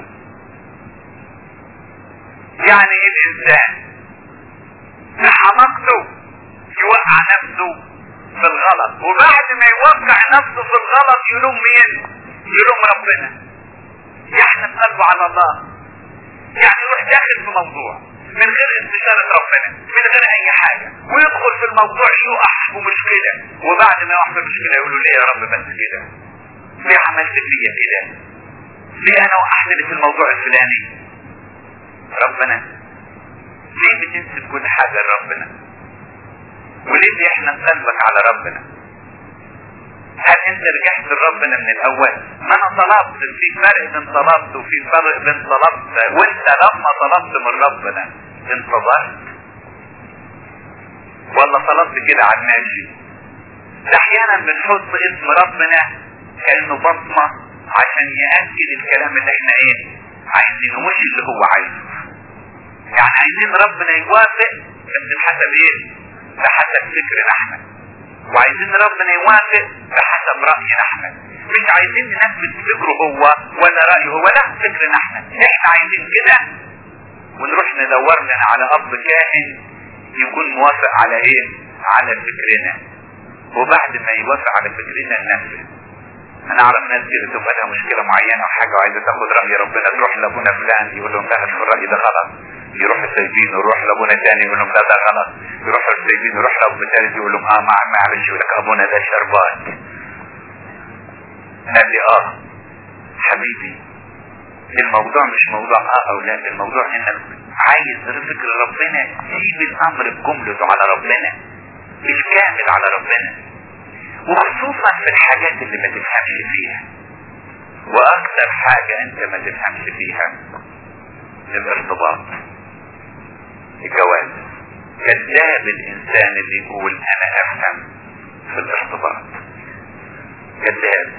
يعني ايه الانسان بحماقته يوقع نفسه في الغلط وبعد ما يوقع نفسه في الغلط يلوم مين يلوم ربنا يحدث قلبه على الله يعني يروح داخل في موضوع من غير استشارة ربنا من غير اي حاجة ويدخل في الموضوع يقع في مشكلة وبعد ما يقع في مشكلة يقولوا ليه يا رب بس كده ليه عملت فيا كده ليه انا وقعت في الموضوع الفلاني ربنا ليه بتنسب كل حاجة لربنا وليه بيحنى قلبك على ربنا هل انت رجعت لربنا من الاول ما انا طلبت في فرق بين طلبت وفي فرق بين طلبت وانت لما طلبت من ربنا انتظرت ولا طلبت كده على الماشي احيانا بنحط اسم ربنا كانه بصمه عشان ياكد الكلام اللي احنا ايه عايزينه مش اللي هو عايزه يعني عايزين ربنا يوافق بس بحسب ايه بحسب فكرنا احنا وعايزين ربنا يوافق بحسب رأينا احنا مش عايزين ننفذ فكره هو ولا رأيه هو لا فكرنا احنا احنا عايزين كده ونروح ندور لنا على اب كاهن يكون موافق على ايه على فكرنا وبعد ما يوافق على فكرنا ننفذ انا اعرف ناس كده تبقى لها مشكله معينه او حاجه وعايزه تاخد راي ربنا تروح لابونا فلان يقول لهم لا في الراي ده غلط يروح السايبين ويروح لابونا تاني يقول لهم لا ده غلط يروح السايبين ويروح لابو ثالث يقول لهم اه مع معلش يقول لك ابونا ده شربات قال لي اه حبيبي الموضوع مش موضوع اه او لا الموضوع انك عايز فكر ربنا سيب الامر بجملته على ربنا بالكامل على ربنا وخصوصا في الحاجات اللي ما تفهمش فيها واكثر حاجة انت ما تفهمش فيها الارتباط الجواز كذاب الانسان اللي يقول انا افهم في الارتباط كذاب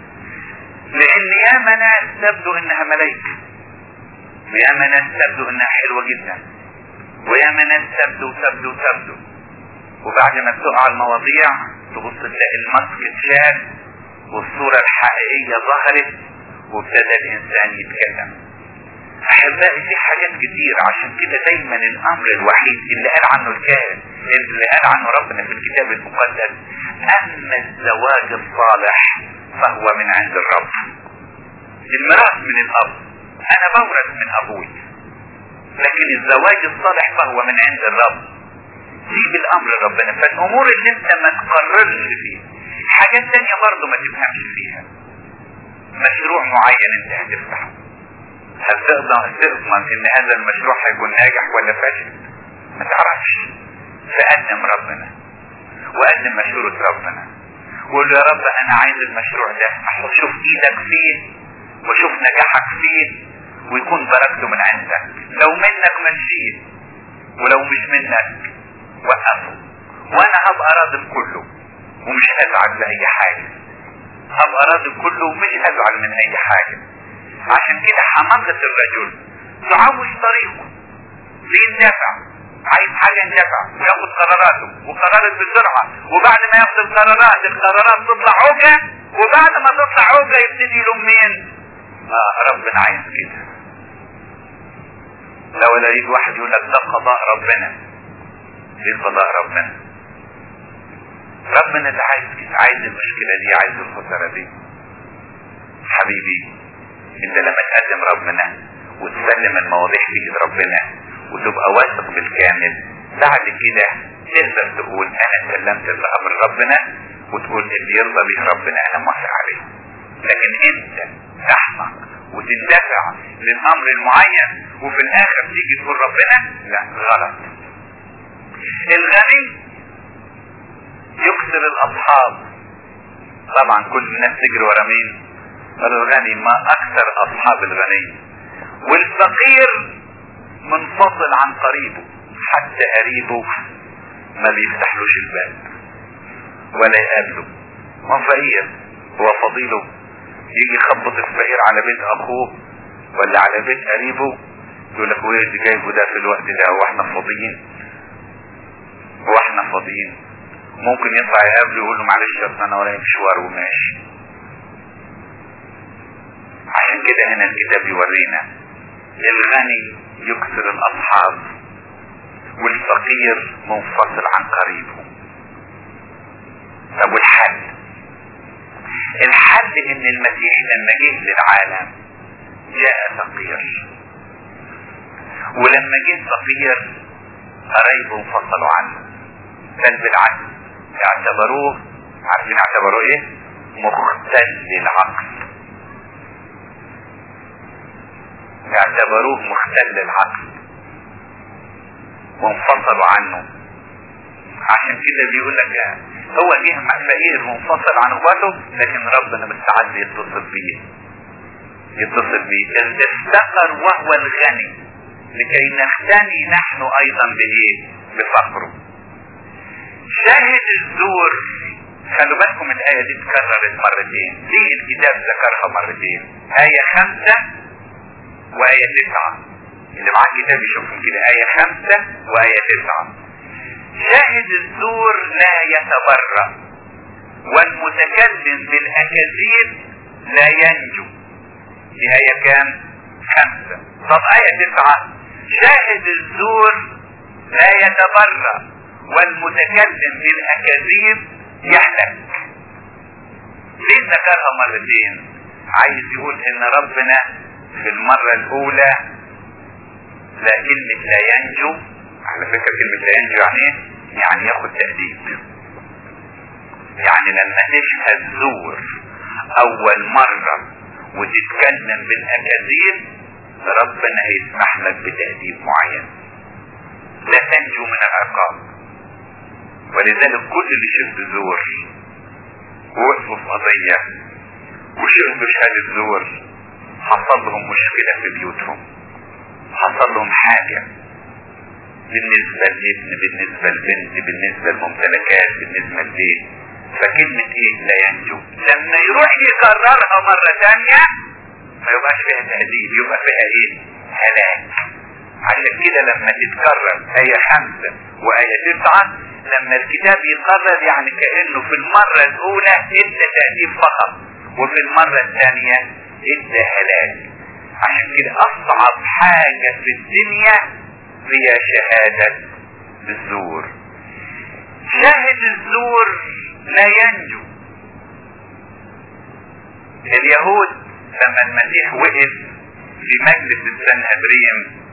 لان ياما ناس تبدو انها ملايكة وياما ناس تبدو انها حلوة جدا وياما ناس تبدو تبدو تبدو وبعد ما تقع المواضيع تبص تلاقي الماسك اتشال والصورة الحقيقية ظهرت وابتدى الانسان يتكلم احبائي في حاجات كتير عشان كده دايما الامر الوحيد اللي قال عنه الكاهن اللي قال عنه ربنا في الكتاب المقدس اما الزواج الصالح فهو من عند الرب الميراث من الاب انا بورث من ابوي لكن الزواج الصالح فهو من عند الرب سيب الامر ربنا فالامور اللي انت ما تقررش فيها حاجات تانية برضه ما تفهمش فيها مشروع معين انت هتفتحه هل تقدر تضمن ان هذا المشروع هيكون ناجح ولا فاشل ما تعرفش فقدم ربنا وقدم مشورة ربنا وقول له يا رب انا عايز المشروع ده اشوف ايدك فيه واشوف نجاحك فيه ويكون بركته من عندك لو منك مشيت ولو مش منك وقفه وانا هبقى راضي بكله ومش هزعل لأي حاجة هبقى راضي بكله ومش هزعل من اي حاجة عشان كده حماقة الرجل تعوج طريقه بيندفع عايز حاجة يندفع وياخد قراراته وقرارات بسرعة وبعد ما ياخد القرارات القرارات تطلع عوجة وبعد ما تطلع عوجة يبتدي يلوم مين؟ اه ربنا عايز كده لو لقيت واحد يقول لك ده قضاء ربنا ليه قضاء ربنا ربنا اللي عايز كده عايز المشكلة دي عايز الخسارة دي حبيبي انت لما تقدم ربنا وتسلم المواضيع في ايد ربنا وتبقى واثق بالكامل بعد كده تقدر تقول انا سلمت الامر ربنا وتقول اللي يرضى به ربنا انا موافق عليه لكن انت تحمق وتندفع للامر المعين وفي الاخر تيجي تقول ربنا لا غلط الغني يكسر الاصحاب طبعا كل الناس تجري ورا مين الغني ما اكثر اصحاب الغني والفقير منفصل عن قريبه حتى قريبه ما بيفتحلوش الباب ولا يقابله هو فقير هو فضيله يجي يخبط الفقير على بيت اخوه ولا على بيت قريبه يقول لك وايه اللي جايبه ده في الوقت ده واحنا فاضيين واحنا فاضيين ممكن يطلع يقابله يقول له معلش يا انا ورايا مشوار وماشي عشان كده هنا الكتاب يورينا الغني يكسر الاصحاب والفقير منفصل عن قريبه طب والحل الحل ان المسيح لما جه للعالم جاء فقير ولما جه فقير قرايبه انفصلوا عنه بل بالعكس اعتبروه عارفين اعتبروه ايه مختل العقل اعتبروه مختل العقل وانفصلوا عنه عشان كده بيقول لك هو جه مع فقير منفصل عن اخواته لكن ربنا مستعد يتصل بيه يتصل بيه افتقر وهو الغني لكي نختني نحن ايضا بايه بفقره شاهد الزور خلوا بالكم الآية دي اتكررت مرتين ليه الكتاب ذكرها مرتين آية خمسة وآية تسعة اللي معاه الكتاب يشوفهم كده آية خمسة وآية تسعة شاهد الزور لا يتبرأ والمتكلم بالأكاذيب لا ينجو دي آية كام؟ خمسة طب آية تسعة شاهد الزور لا يتبرأ والمتكلم بالأكاذيب يهلك ليه ذكرها مرتين عايز يقول ان ربنا في المرة الاولى لا كلمة لا ينجو على فكرة كلمة لا ينجو يعني ايه يعني ياخد تأديب يعني لما تشهد زور اول مرة وتتكلم بالاكاذيب ربنا هيسمح لك بتأديب معين لا تنجو من العقاب ولذلك كل اللي شهد زور ووقفوا في قضية وشهدوا شهادة زور حصل لهم مشكلة في بيوتهم حصل لهم حاجة بالنسبة للابن بالنسبة للبنت بالنسبة للممتلكات بالنسبة للبيت فكلمة ايه لا ينجو لما يروح يكررها مرة تانية ما يبقاش فيها تهديد يبقى فيها ايه هلاك عشان كده لما تتكرر آية خمسة وآية تسعة لما الكتاب يقرر يعني كأنه في المرة الأولى ادى تأديب فقط وفي المرة الثانية ادى هلاك عشان كده أصعب حاجة في الدنيا هي شهادة الزور شاهد الزور لا ينجو اليهود لما المسيح وقف في مجلس السنهدرين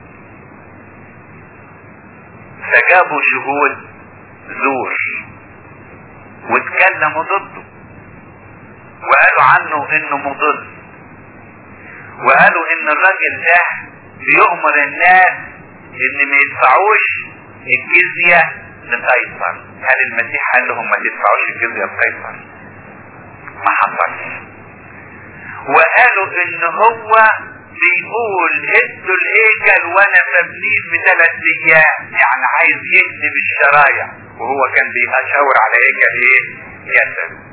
فجابوا شهود زور واتكلموا ضده وقالوا عنه انه مضل وقالوا ان الراجل ده بيؤمر الناس ان ما يدفعوش الجزية لقيصر هل المسيح قال لهم ما تدفعوش الجزية لقيصر ما حصلش وقالوا ان هو بيقول هدوا الهيكل وانا ببنيه بثلاث ايام يعني عايز يكذب الشرايع وهو كان بيشاور على هيكل ايه جسد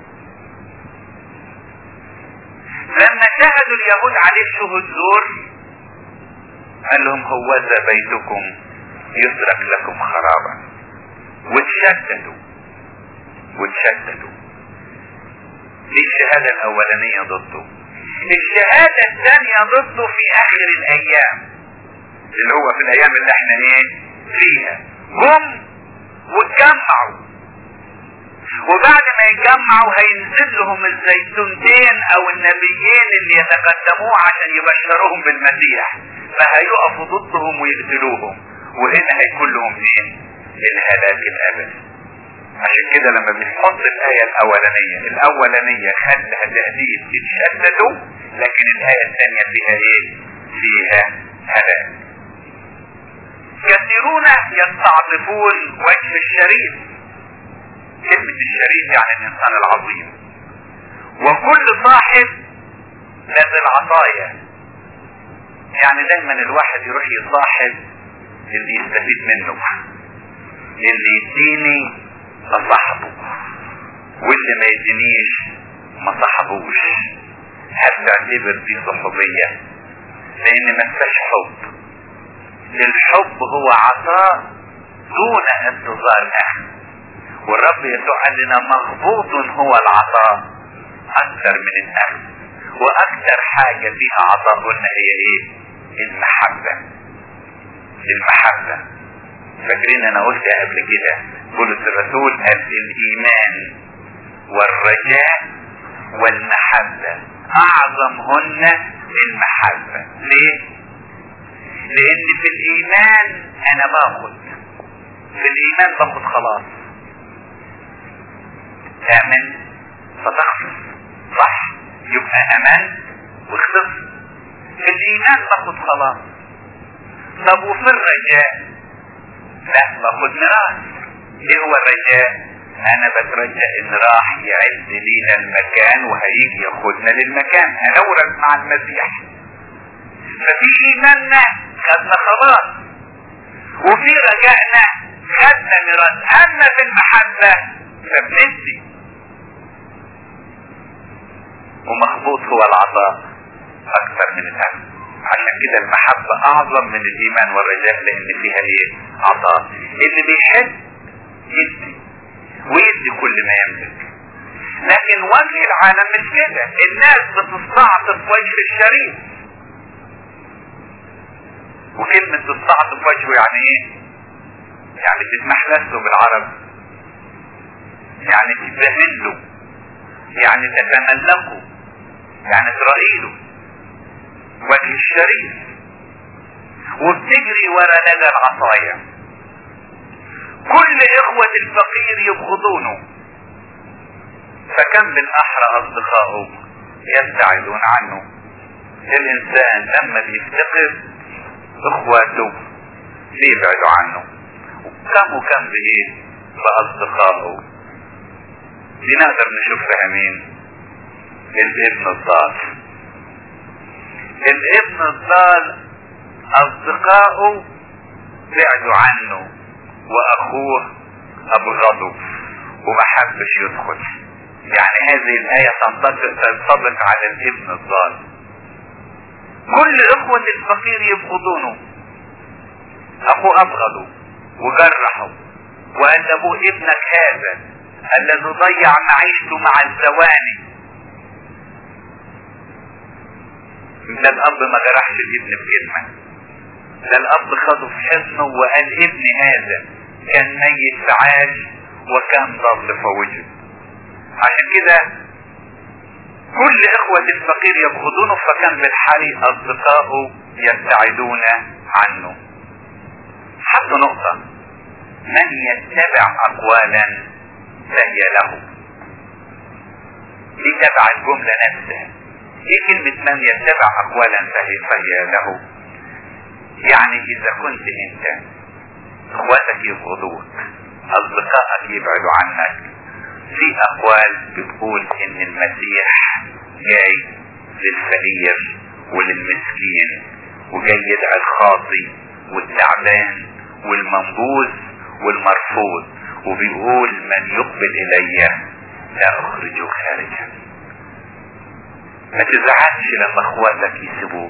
لما شهدوا اليهود عليه شهود زور قال لهم هوذا بيتكم يترك لكم خرابا وتشتتوا وتشتتوا دي الشهادة الأولانية ضده الشهادة الثانية ضده في آخر الأيام اللي هو في الأيام اللي احنا ايه فيها هم واتجمعوا وبعد ما يتجمعوا هينزل لهم الزيتونتين او النبيين اللي يتقدموه عشان يبشروهم بالمسيح فهيقفوا ضدهم ويقتلوهم وهنا هيكون لهم ايه الهلاك الابدي عشان كده لما بنحط الآية الأولانية الأولانية خدها تهديد اتشددوا لكن الآية الثانية فيها إيه؟ فيها هلاك. كثيرون يستعطفون وجه الشريف. كلمة الشريف يعني الإنسان العظيم. وكل صاحب ذات العطايا. يعني دايما الواحد يروح يصاحب اللي يستفيد منه. اللي يديني اصاحبه واللي ما يدينيش ما صاحبوش هل تعتبر دي صحوبية لان ما فيهاش حب الحب هو عطاء دون انتظار اخر والرب يسوع قال لنا مغبوط هو العطاء اكثر من الاخذ واكثر حاجة فيها عطاء قلنا هي ايه المحبة المحبة فاكرين انا قلت قبل كده بولس الرسول قال الايمان والرجاء والمحبة اعظمهن المحبة ليه لان في الايمان انا باخد في الايمان باخد خلاص امن فتخلص صح يبقى امان واخلص في الايمان باخد خلاص طب وفي الرجاء لا باخد ميراث ايه هو الرجاء انا بترجى ان راح يعد لينا المكان وهيجي ياخدنا للمكان هنورث مع المسيح ففي ايماننا خدنا خلاص وفي رجائنا خدنا ميراث اما في المحبة فبندي ومخبوط هو العطاء اكثر من الاخذ عشان كده المحبة اعظم من الايمان والرجاء لان فيها ايه عطاء اللي بيحب يدي ويدي كل ما يملك لكن وجه العالم مش كده الناس بتستعطف وجه الشريف وكلمة تستعطف وجهه يعني ايه يعني تتمحلس له بالعرب يعني تتبهن له يعني تتملكوا يعني اسرائيل وجه الشريف وبتجري ورا لدى العصاية كل اخوة الفقير يبغضونه فكم بالاحرى اصدقائه يبتعدون عنه الانسان لما بيفتقر اخواته بيبعدوا عنه كم وكم بايه باصدقائه دي نقدر نشوفها مين الابن الضال الابن الضال اصدقائه بعدوا عنه واخوه ابغضه وما حبش يدخل يعني هذه الآية تنطبق تنطبق على الابن الضال كل اخوة الفقير يبغضونه اخوه ابغضه وجرحه وأدبوه ابنك هذا الذي ضيع معيشته مع الزواني ده الاب ما جرحش الابن بكلمة ده الاب خده في حضنه وقال ابن هذا كان ميت فعاش وكان ضل فوجد عشان كده كل اخوة الفقير يبغضونه فكان بالحالي اصدقائه يبتعدون عنه حطوا نقطة من يتبع اقوالا فهي له دي تبع الجملة نفسها ايه كلمة من يتبع اقوالا فهي, فهي له يعني اذا كنت انت اخواتك يبغضوك اصدقائك يبعدوا عنك في اقوال بتقول ان المسيح جاي للفقير وللمسكين وجاي يدعي الخاطي والتعبان والمنبوذ والمرفوض وبيقول من يقبل الي لا اخرجه خارجا ما تزعلش لما اخواتك يسيبوك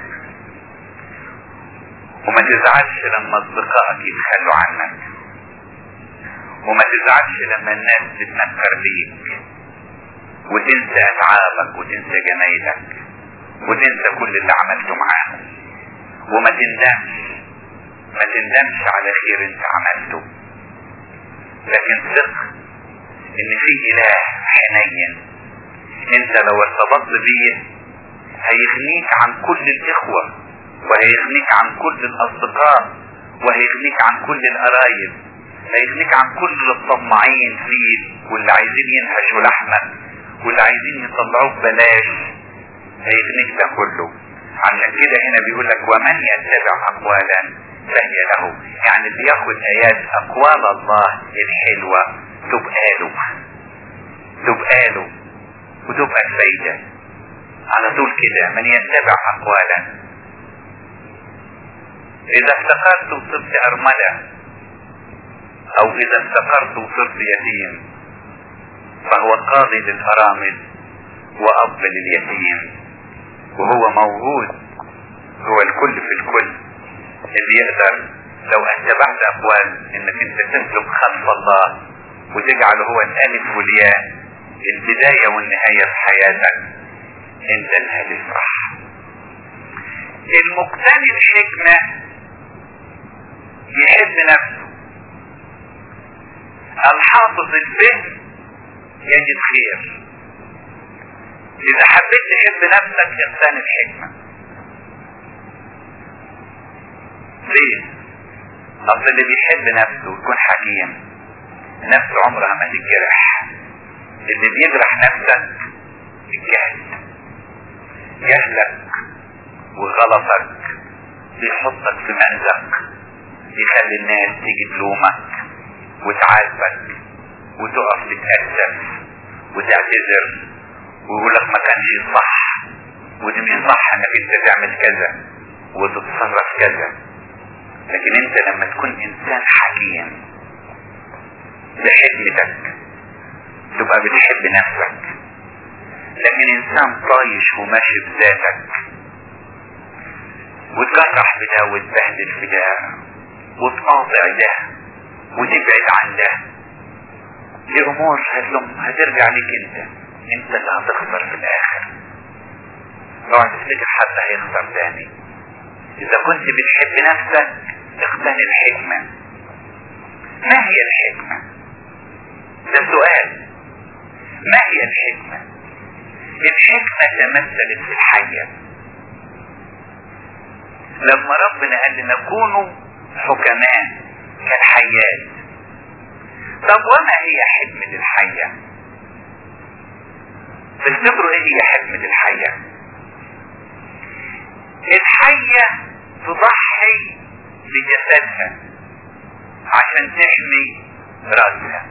وما تزعلش لما اصدقائك يتخلوا عنك وما تزعلش لما الناس تتنكر ليك وتنسى اتعابك وتنسى جمايلك وتنسى كل اللي عملته معاهم وما تندمش ما تندمش على خير انت عملته لكن ثق ان في اله حنين انت لو ارتبطت بيه هيغنيك عن كل الاخوة وهيغنيك عن كل الاصدقاء وهيغنيك عن كل القرايب هيغنيك عن كل الطماعين فيك واللي عايزين ينهشوا لحمك واللي عايزين يطلعوك بلاش هيغنيك ده كله عشان كده هنا بيقول لك ومن يتبع اقوالا فهي له يعني بياخد ايات اقوال الله الحلوة تبقى له تبقى له وتبقى الفايدة على طول كده من يتبع اقوالا اذا افتقرت وصرت ارملة او اذا افتقرت وصرت يتيم فهو قاضي للارامل واب لليتيم وهو موجود هو الكل في الكل اللي يقدر لو اتبعت اقوال انك انت تسلك خلف الله وتجعل هو الالف والياء البداية والنهاية في حياتك انت اللي هتفرح المقتني الحكمة يحب نفسه الحافظ الفهم يجد خير اذا حبيت تحب نفسك اغتنم الحكمة ليه اصل اللي بيحب نفسه ويكون حكيم نفسه عمرها ما تتجرح اللي بيجرح نفسك الجهل جهلك وغلطك بيحطك في مأزق يخلي الناس تيجي تلومك وتعاتبك وتقف تتأسف وتعتذر ويقولك ما كانش صح ودي مش صح انك انت تعمل كذا وتتصرف كذا لكن انت لما تكون انسان حكيم بحكمتك تبقى بتحب نفسك لكن انسان طايش وماشي بذاتك وتجرح في ده وتبهدل في ده وتقاطع ده وتبعد عن ده دي امور هتلم هترجع ليك انت انت اللي هتخسر في الاخر اوعى تفتكر حد هيخسر تاني اذا كنت بتحب نفسك اغتنم الحكمة ما هي الحكمة ده سؤال ما هي الحكمة الحكمة تمثلت في الحية لما ربنا قال لنا كونوا حكماء كالحيات طب وما هي حكمة الحية تفتكروا ايه هي حكمة الحية الحية تضحي بجسدها عشان تحمي راسها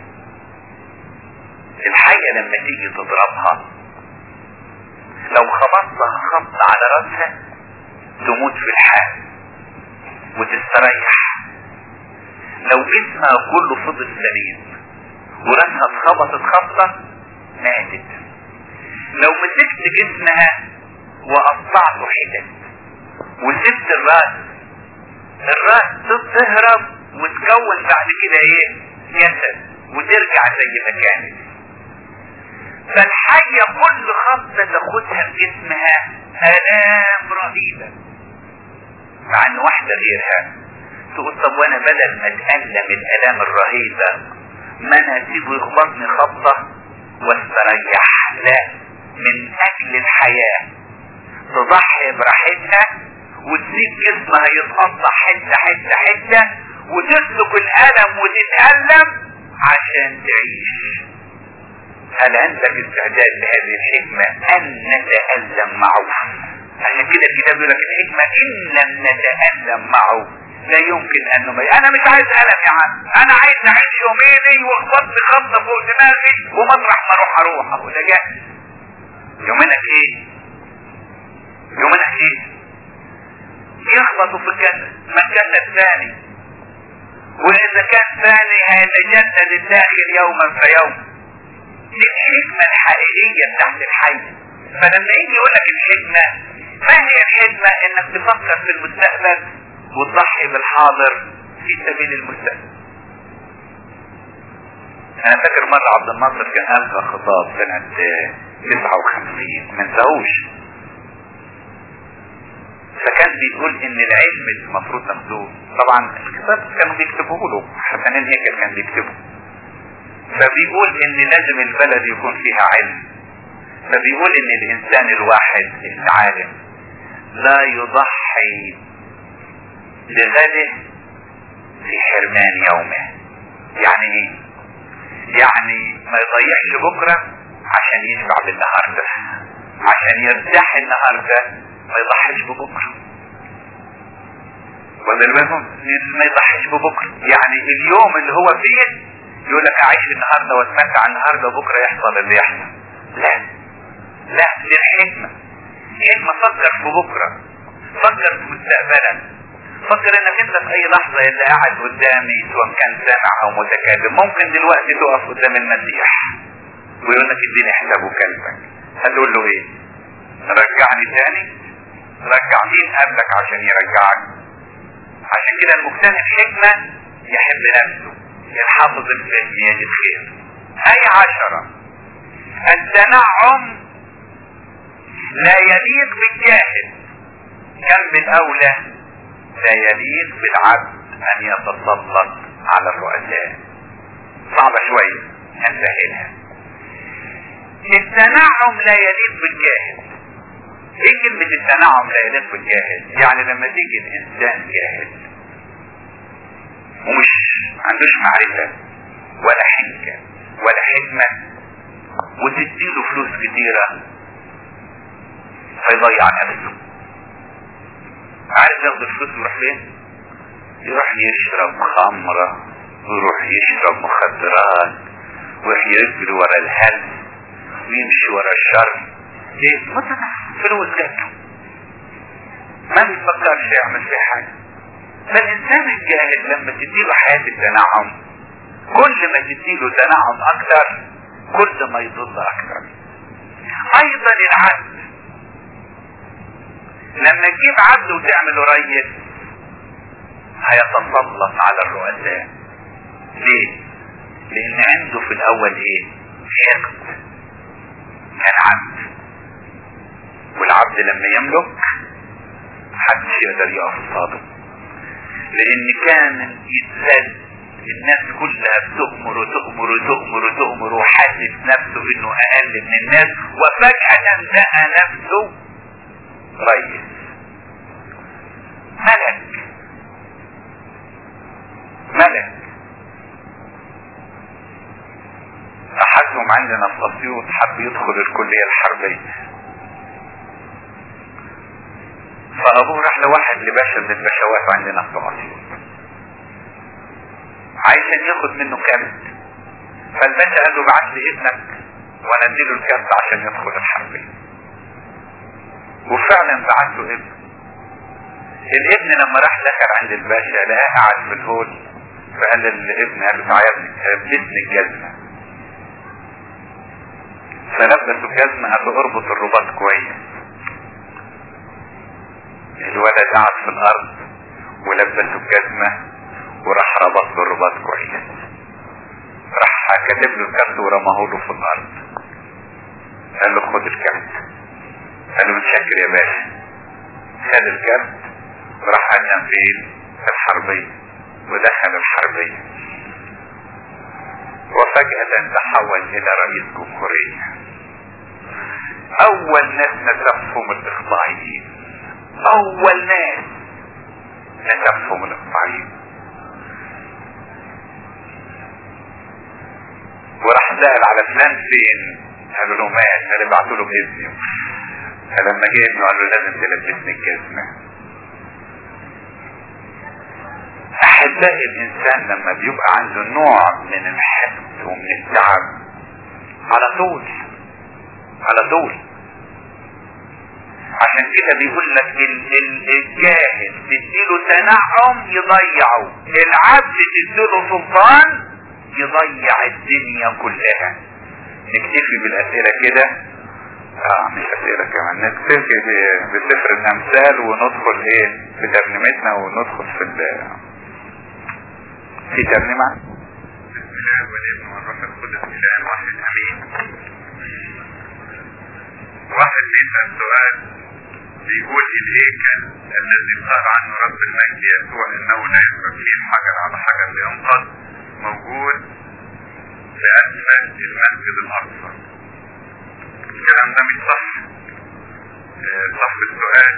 الحية لما تيجي تضربها لو خبطتها خبط على راسها تموت في الحال وتستريح لو جسمها كله فضل سليم وراسها اتخبطت خبطة ماتت لو مسكت جسمها وقطعته حتت وسبت الراس الراس تهرب وتكون بعد كده ايه جسد وترجع زي ما كانت فالحية كل خبطة تاخدها في جسمها آلام رهيبة مع ان واحدة غيرها تقول طب وانا بدل ما اتألم الآلام الرهيبة ما انا اسيبه يخبطني خبطة واستريح لا من اجل الحياة تضحي براحتها وتسيب جسمها يتقطع حتة حتة حتة وتسلك الألم وتتألم عشان تعيش هل عندك استعداد لهذه الحكمة أن نتألم معه عشان كده الكتاب يقول لك الحكمة إن لم نتألم معه لا يمكن أن نمي أنا مش عايز ألم يا عم أنا عايز أعيش يوميني واخبط خبطة فوق دماغي ومطرح ما أروح أروح أقول ده جاهز يومينك إيه؟ يومينك إيه؟ يخبطوا في الجسد ما الجسد ثاني واذا كان ثاني هيتجدد الداخل يوما فيوم دي الحكمة الحقيقية تحت الحي فلما يجي يقول لك الحكمة ما هي الحكمة انك تفكر في المستقبل وتضحي بالحاضر في سبيل المستقبل انا فاكر مرة عبد الناصر كان القى خطاب سنة 59 ما انساهوش فكان بيقول ان العلم المفروض ناخدوه طبعا الكتاب كانوا بيكتبوه له حسنين هيكل كان بيكتبه فبيقول ان لازم البلد يكون فيها علم فبيقول ان الانسان الواحد العالم لا يضحي بغده في حرمان يومه يعني ايه يعني ما يضيعش بكرة عشان يشبع بالنهاردة عشان يرتاح النهارده ما يضحيش ببكره ولا بالهم ما يضحيش ببكره يعني اليوم اللي هو فيه يقول لك اعيش النهارده واتمتع النهارده وبكره يحصل اللي يحصل لا لا دي الحكمه حكمه فكر في بكره فكر في مستقبلا فكر انك انت في اي لحظه اللي قاعد قدامي سواء كان سامع او متكلم ممكن دلوقتي تقف قدام المسيح ويقول لك اديني حساب وكلمك هتقول له ايه رجعني تاني رجع مين قبلك عشان يرجعك عشان كده المجتهد حكمة يحب نفسه الحافظ الفهم يجد خير هاي عشرة التنعم لا يليق بالجاهل كم بالأولى لا يليق بالعبد أن يتسلط على الرؤساء صعبة شوية هنسهلها التنعم لا يليق بالجاهل ايه كلمة التنعم لا يليق بالجاهل يعني لما تيجي الانسان جاهل ومش عندوش معرفة ولا حنكة ولا حكمة وتديله فلوس كتيرة فيضيع نفسه عارف ياخد الفلوس يروح فين يروح يشرب خمرة ويروح يشرب مخدرات ويروح يجري ورا الهلس ويمشي ورا الشر ليه؟ مثلا فلوس جت ما بيفكرش يعمل فيها حاجة فالإنسان الجاهل لما تديله حياة التنعم كل ما تديله تنعم أكتر كل ما يضل أكتر أيضا العدل لما تجيب عدل وتعمل ريس هيتسلط على الرؤساء ليه؟ لأن عنده في الأول إيه؟ حقد كان عبد والعبد لما يملك محدش يقدر يقف قصاده لان كان يتذل الناس كلها بتؤمر وتؤمر وتؤمر وتؤمر وحاسس نفسه انه اقل من الناس وفجأة لقى نفسه ريس ملك ملك احدهم عندنا في اسيوط حب يدخل الكلية الحربية فابوه راح لواحد لباشا من البشوات عندنا في اسيوط عايزين ياخد منه كارت فالباشا قال له ابعت لي ابنك وانا اديله الكارت عشان يدخل الحربية وفعلا بعت له ابنه الابن لما راح دخل عند الباشا لقاه قاعد في الهول فقال للابن قال له تعالى يا ابني لبسني الجزمة فلبسه الجزمة قال له اربط الرباط كويس الولد قعد في الارض ولبسه الجزمة وراح ربط له الرباط كويس راح كتب له الكارت ورماه له في الارض قال له خد الكارت قال له متشكر يا باشا خد الكارت وراح قدم في الحربية ودخل الحربية وفجأة تحول إلى رئيس جمهورية أول ناس نسفهم الإخضاعيين أول ناس نسفهم الإخضاعيين وراح سأل على فلان فين قالوا له مات قال ابعتوا له بإذنه فلما جه ابنه قال له لازم تلبسني الجزمة أحبائي الإنسان لما بيبقى عنده نوع من الحقد ومن التعب على طول على طول عشان كده بيقول لك الجاهل تديله تنعم يضيعه العبد تديله سلطان يضيع الدنيا كلها نكتفي بالاسئله كده اه مش اسئله كمان نكتفي بسفر الامثال وندخل ايه في ترنيمتنا وندخل في ال في ترنيمه بسم الله والابن والروح القدس اله واحد امين واحد بيسال سؤال بيقول الهيكل الذي قال عنه رب المجد يسوع انه لا يترك فيه حجر على حجر لينقض موجود في اسفل المسجد الاقصى الكلام ده مش صح صح السؤال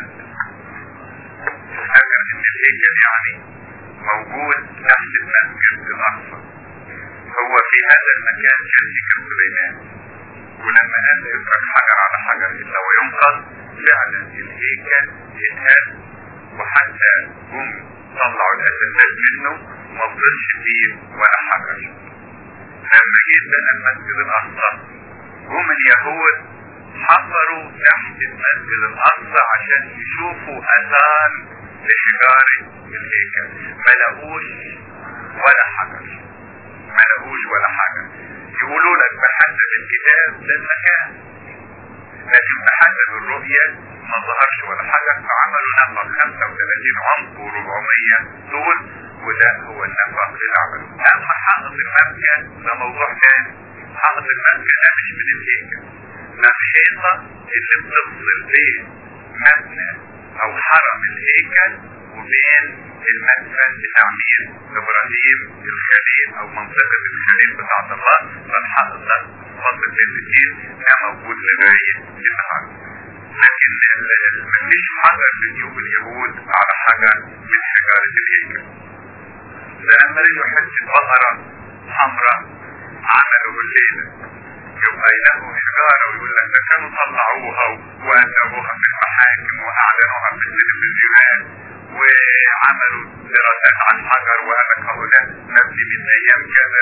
فاكر ان الهيكل يعني موجود تحت المسجد الاقصى هو في هذا المكان كان هيكل سليمان ولما قال لا يترك حجر على حجر الا وينقض فعلا الهيكل اتهد وحتى هم طلعوا الاساسات منه ما فضلش فيه ولا حجر لما جيت بقى المسجد الاقصى هم اليهود حفروا تحت المسجد الاقصى عشان يشوفوا اثار لحجارة الهيكل ما لقوش ولا حجر ما لقوش ولا حجر يقولوا لك بحسب الكتاب ده المكان لكن بحسب الرؤية ما ظهرش ولا حاجة فعملوا نفق 35 عمق و400 طول وده هو النفق اللي عملوه اما حائط المسجد ده موضوع تاني حائط المسجد ده مش من الهيكل ده الحيطة اللي بتفصل بين مبنى او حرم الهيكل وبين المدفن بتاع مين ابراهيم الخليل او منطقة الخليل بتاعت الله فالحائط ده فاصل بين الاثنين ده موجود لغاية النهارده لكن مفيش حجر بيجيب اليهود على حجر من حجارة الهيكل لما لقوا حتة بقرة حمراء عملوا الليلة يبقى يلاقوا حجارة ويقول لك ده كانوا طلعوها وأدبوها في المحاكم وأعلنوها في التلفزيونات وعملوا دراسات عن حجر وقال لك هو ده مبني من أيام كذا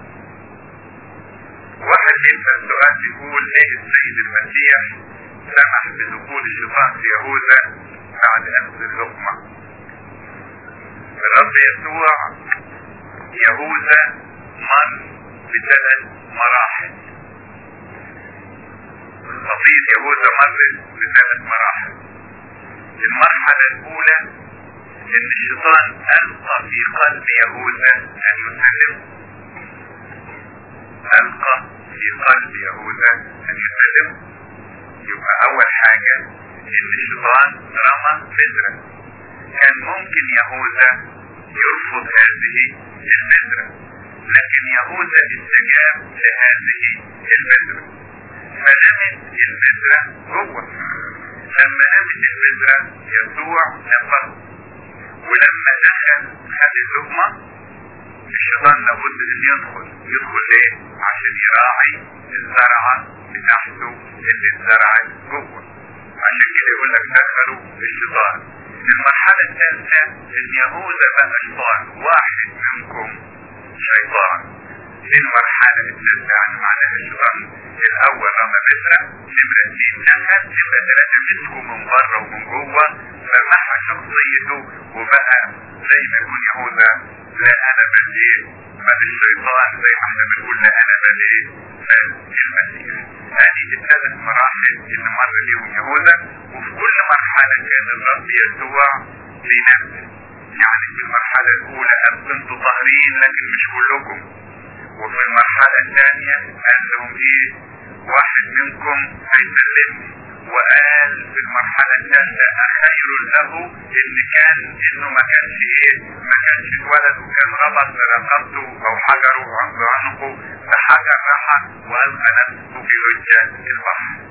واحد يسأل سؤال يقول ليه السيد المسيح سمح بدخول الشيطان في يهوذا بعد أخذ اللقمة الرب يسوع يهوذا مر بثلاث مراحل خطية يهوذا مرت بثلاث مراحل المرحلة الأولى إن الشيطان ألقى في قلب يهوذا أن يسلم ألقى في قلب يهوذا أن يسلم يبقى أول حاجة إن الشيطان رمى فكرة كان ممكن يهوذا يرفض هذه البذرة لكن يهوذا استجاب لهذه البذرة فنمت البذرة جوه لما نمت البذرة يسوع نفخ ولما دخل خد اللقمة الشيطان لابد ان يدخل يدخل ليه عشان يراعي الزرعة بتاعته اللي اتزرعت جوه عشان كده يقول لك دخلوا الشيطان المرحلة الثالثة ان يهوذا بقى شيطان واحد منكم شيطان دي المرحلة الثالثة يعني معناها الشيطان الاول رمى بذرة نمرة اثنين دخل نمرة ثلاثة مسكه من بره ومن جوه فمحى شخصيته وبقى زي ما يكون يهوذا لا انا بل ايه بل الشيطان زي ما احنا بنقول لا انا بل ايه بل المسيح هذه الثلاث مراحل اللي مر بيهم يهوذا وفي كل مرحلة كان الرب يسوع بنفسه يعني في المرحلة الأولى أنتم ظاهرين لكن مش كلكم وفي المرحلة الثانية قال لهم إيه واحد منكم هيسلمني وقال في المرحلة الثالثة أخير له إن كان إنه ما كانش إيه ما كانش اتولد وكان ربط رقبته أو حجره عنقه بحجر راحة وألقى نفسه في وجه البحر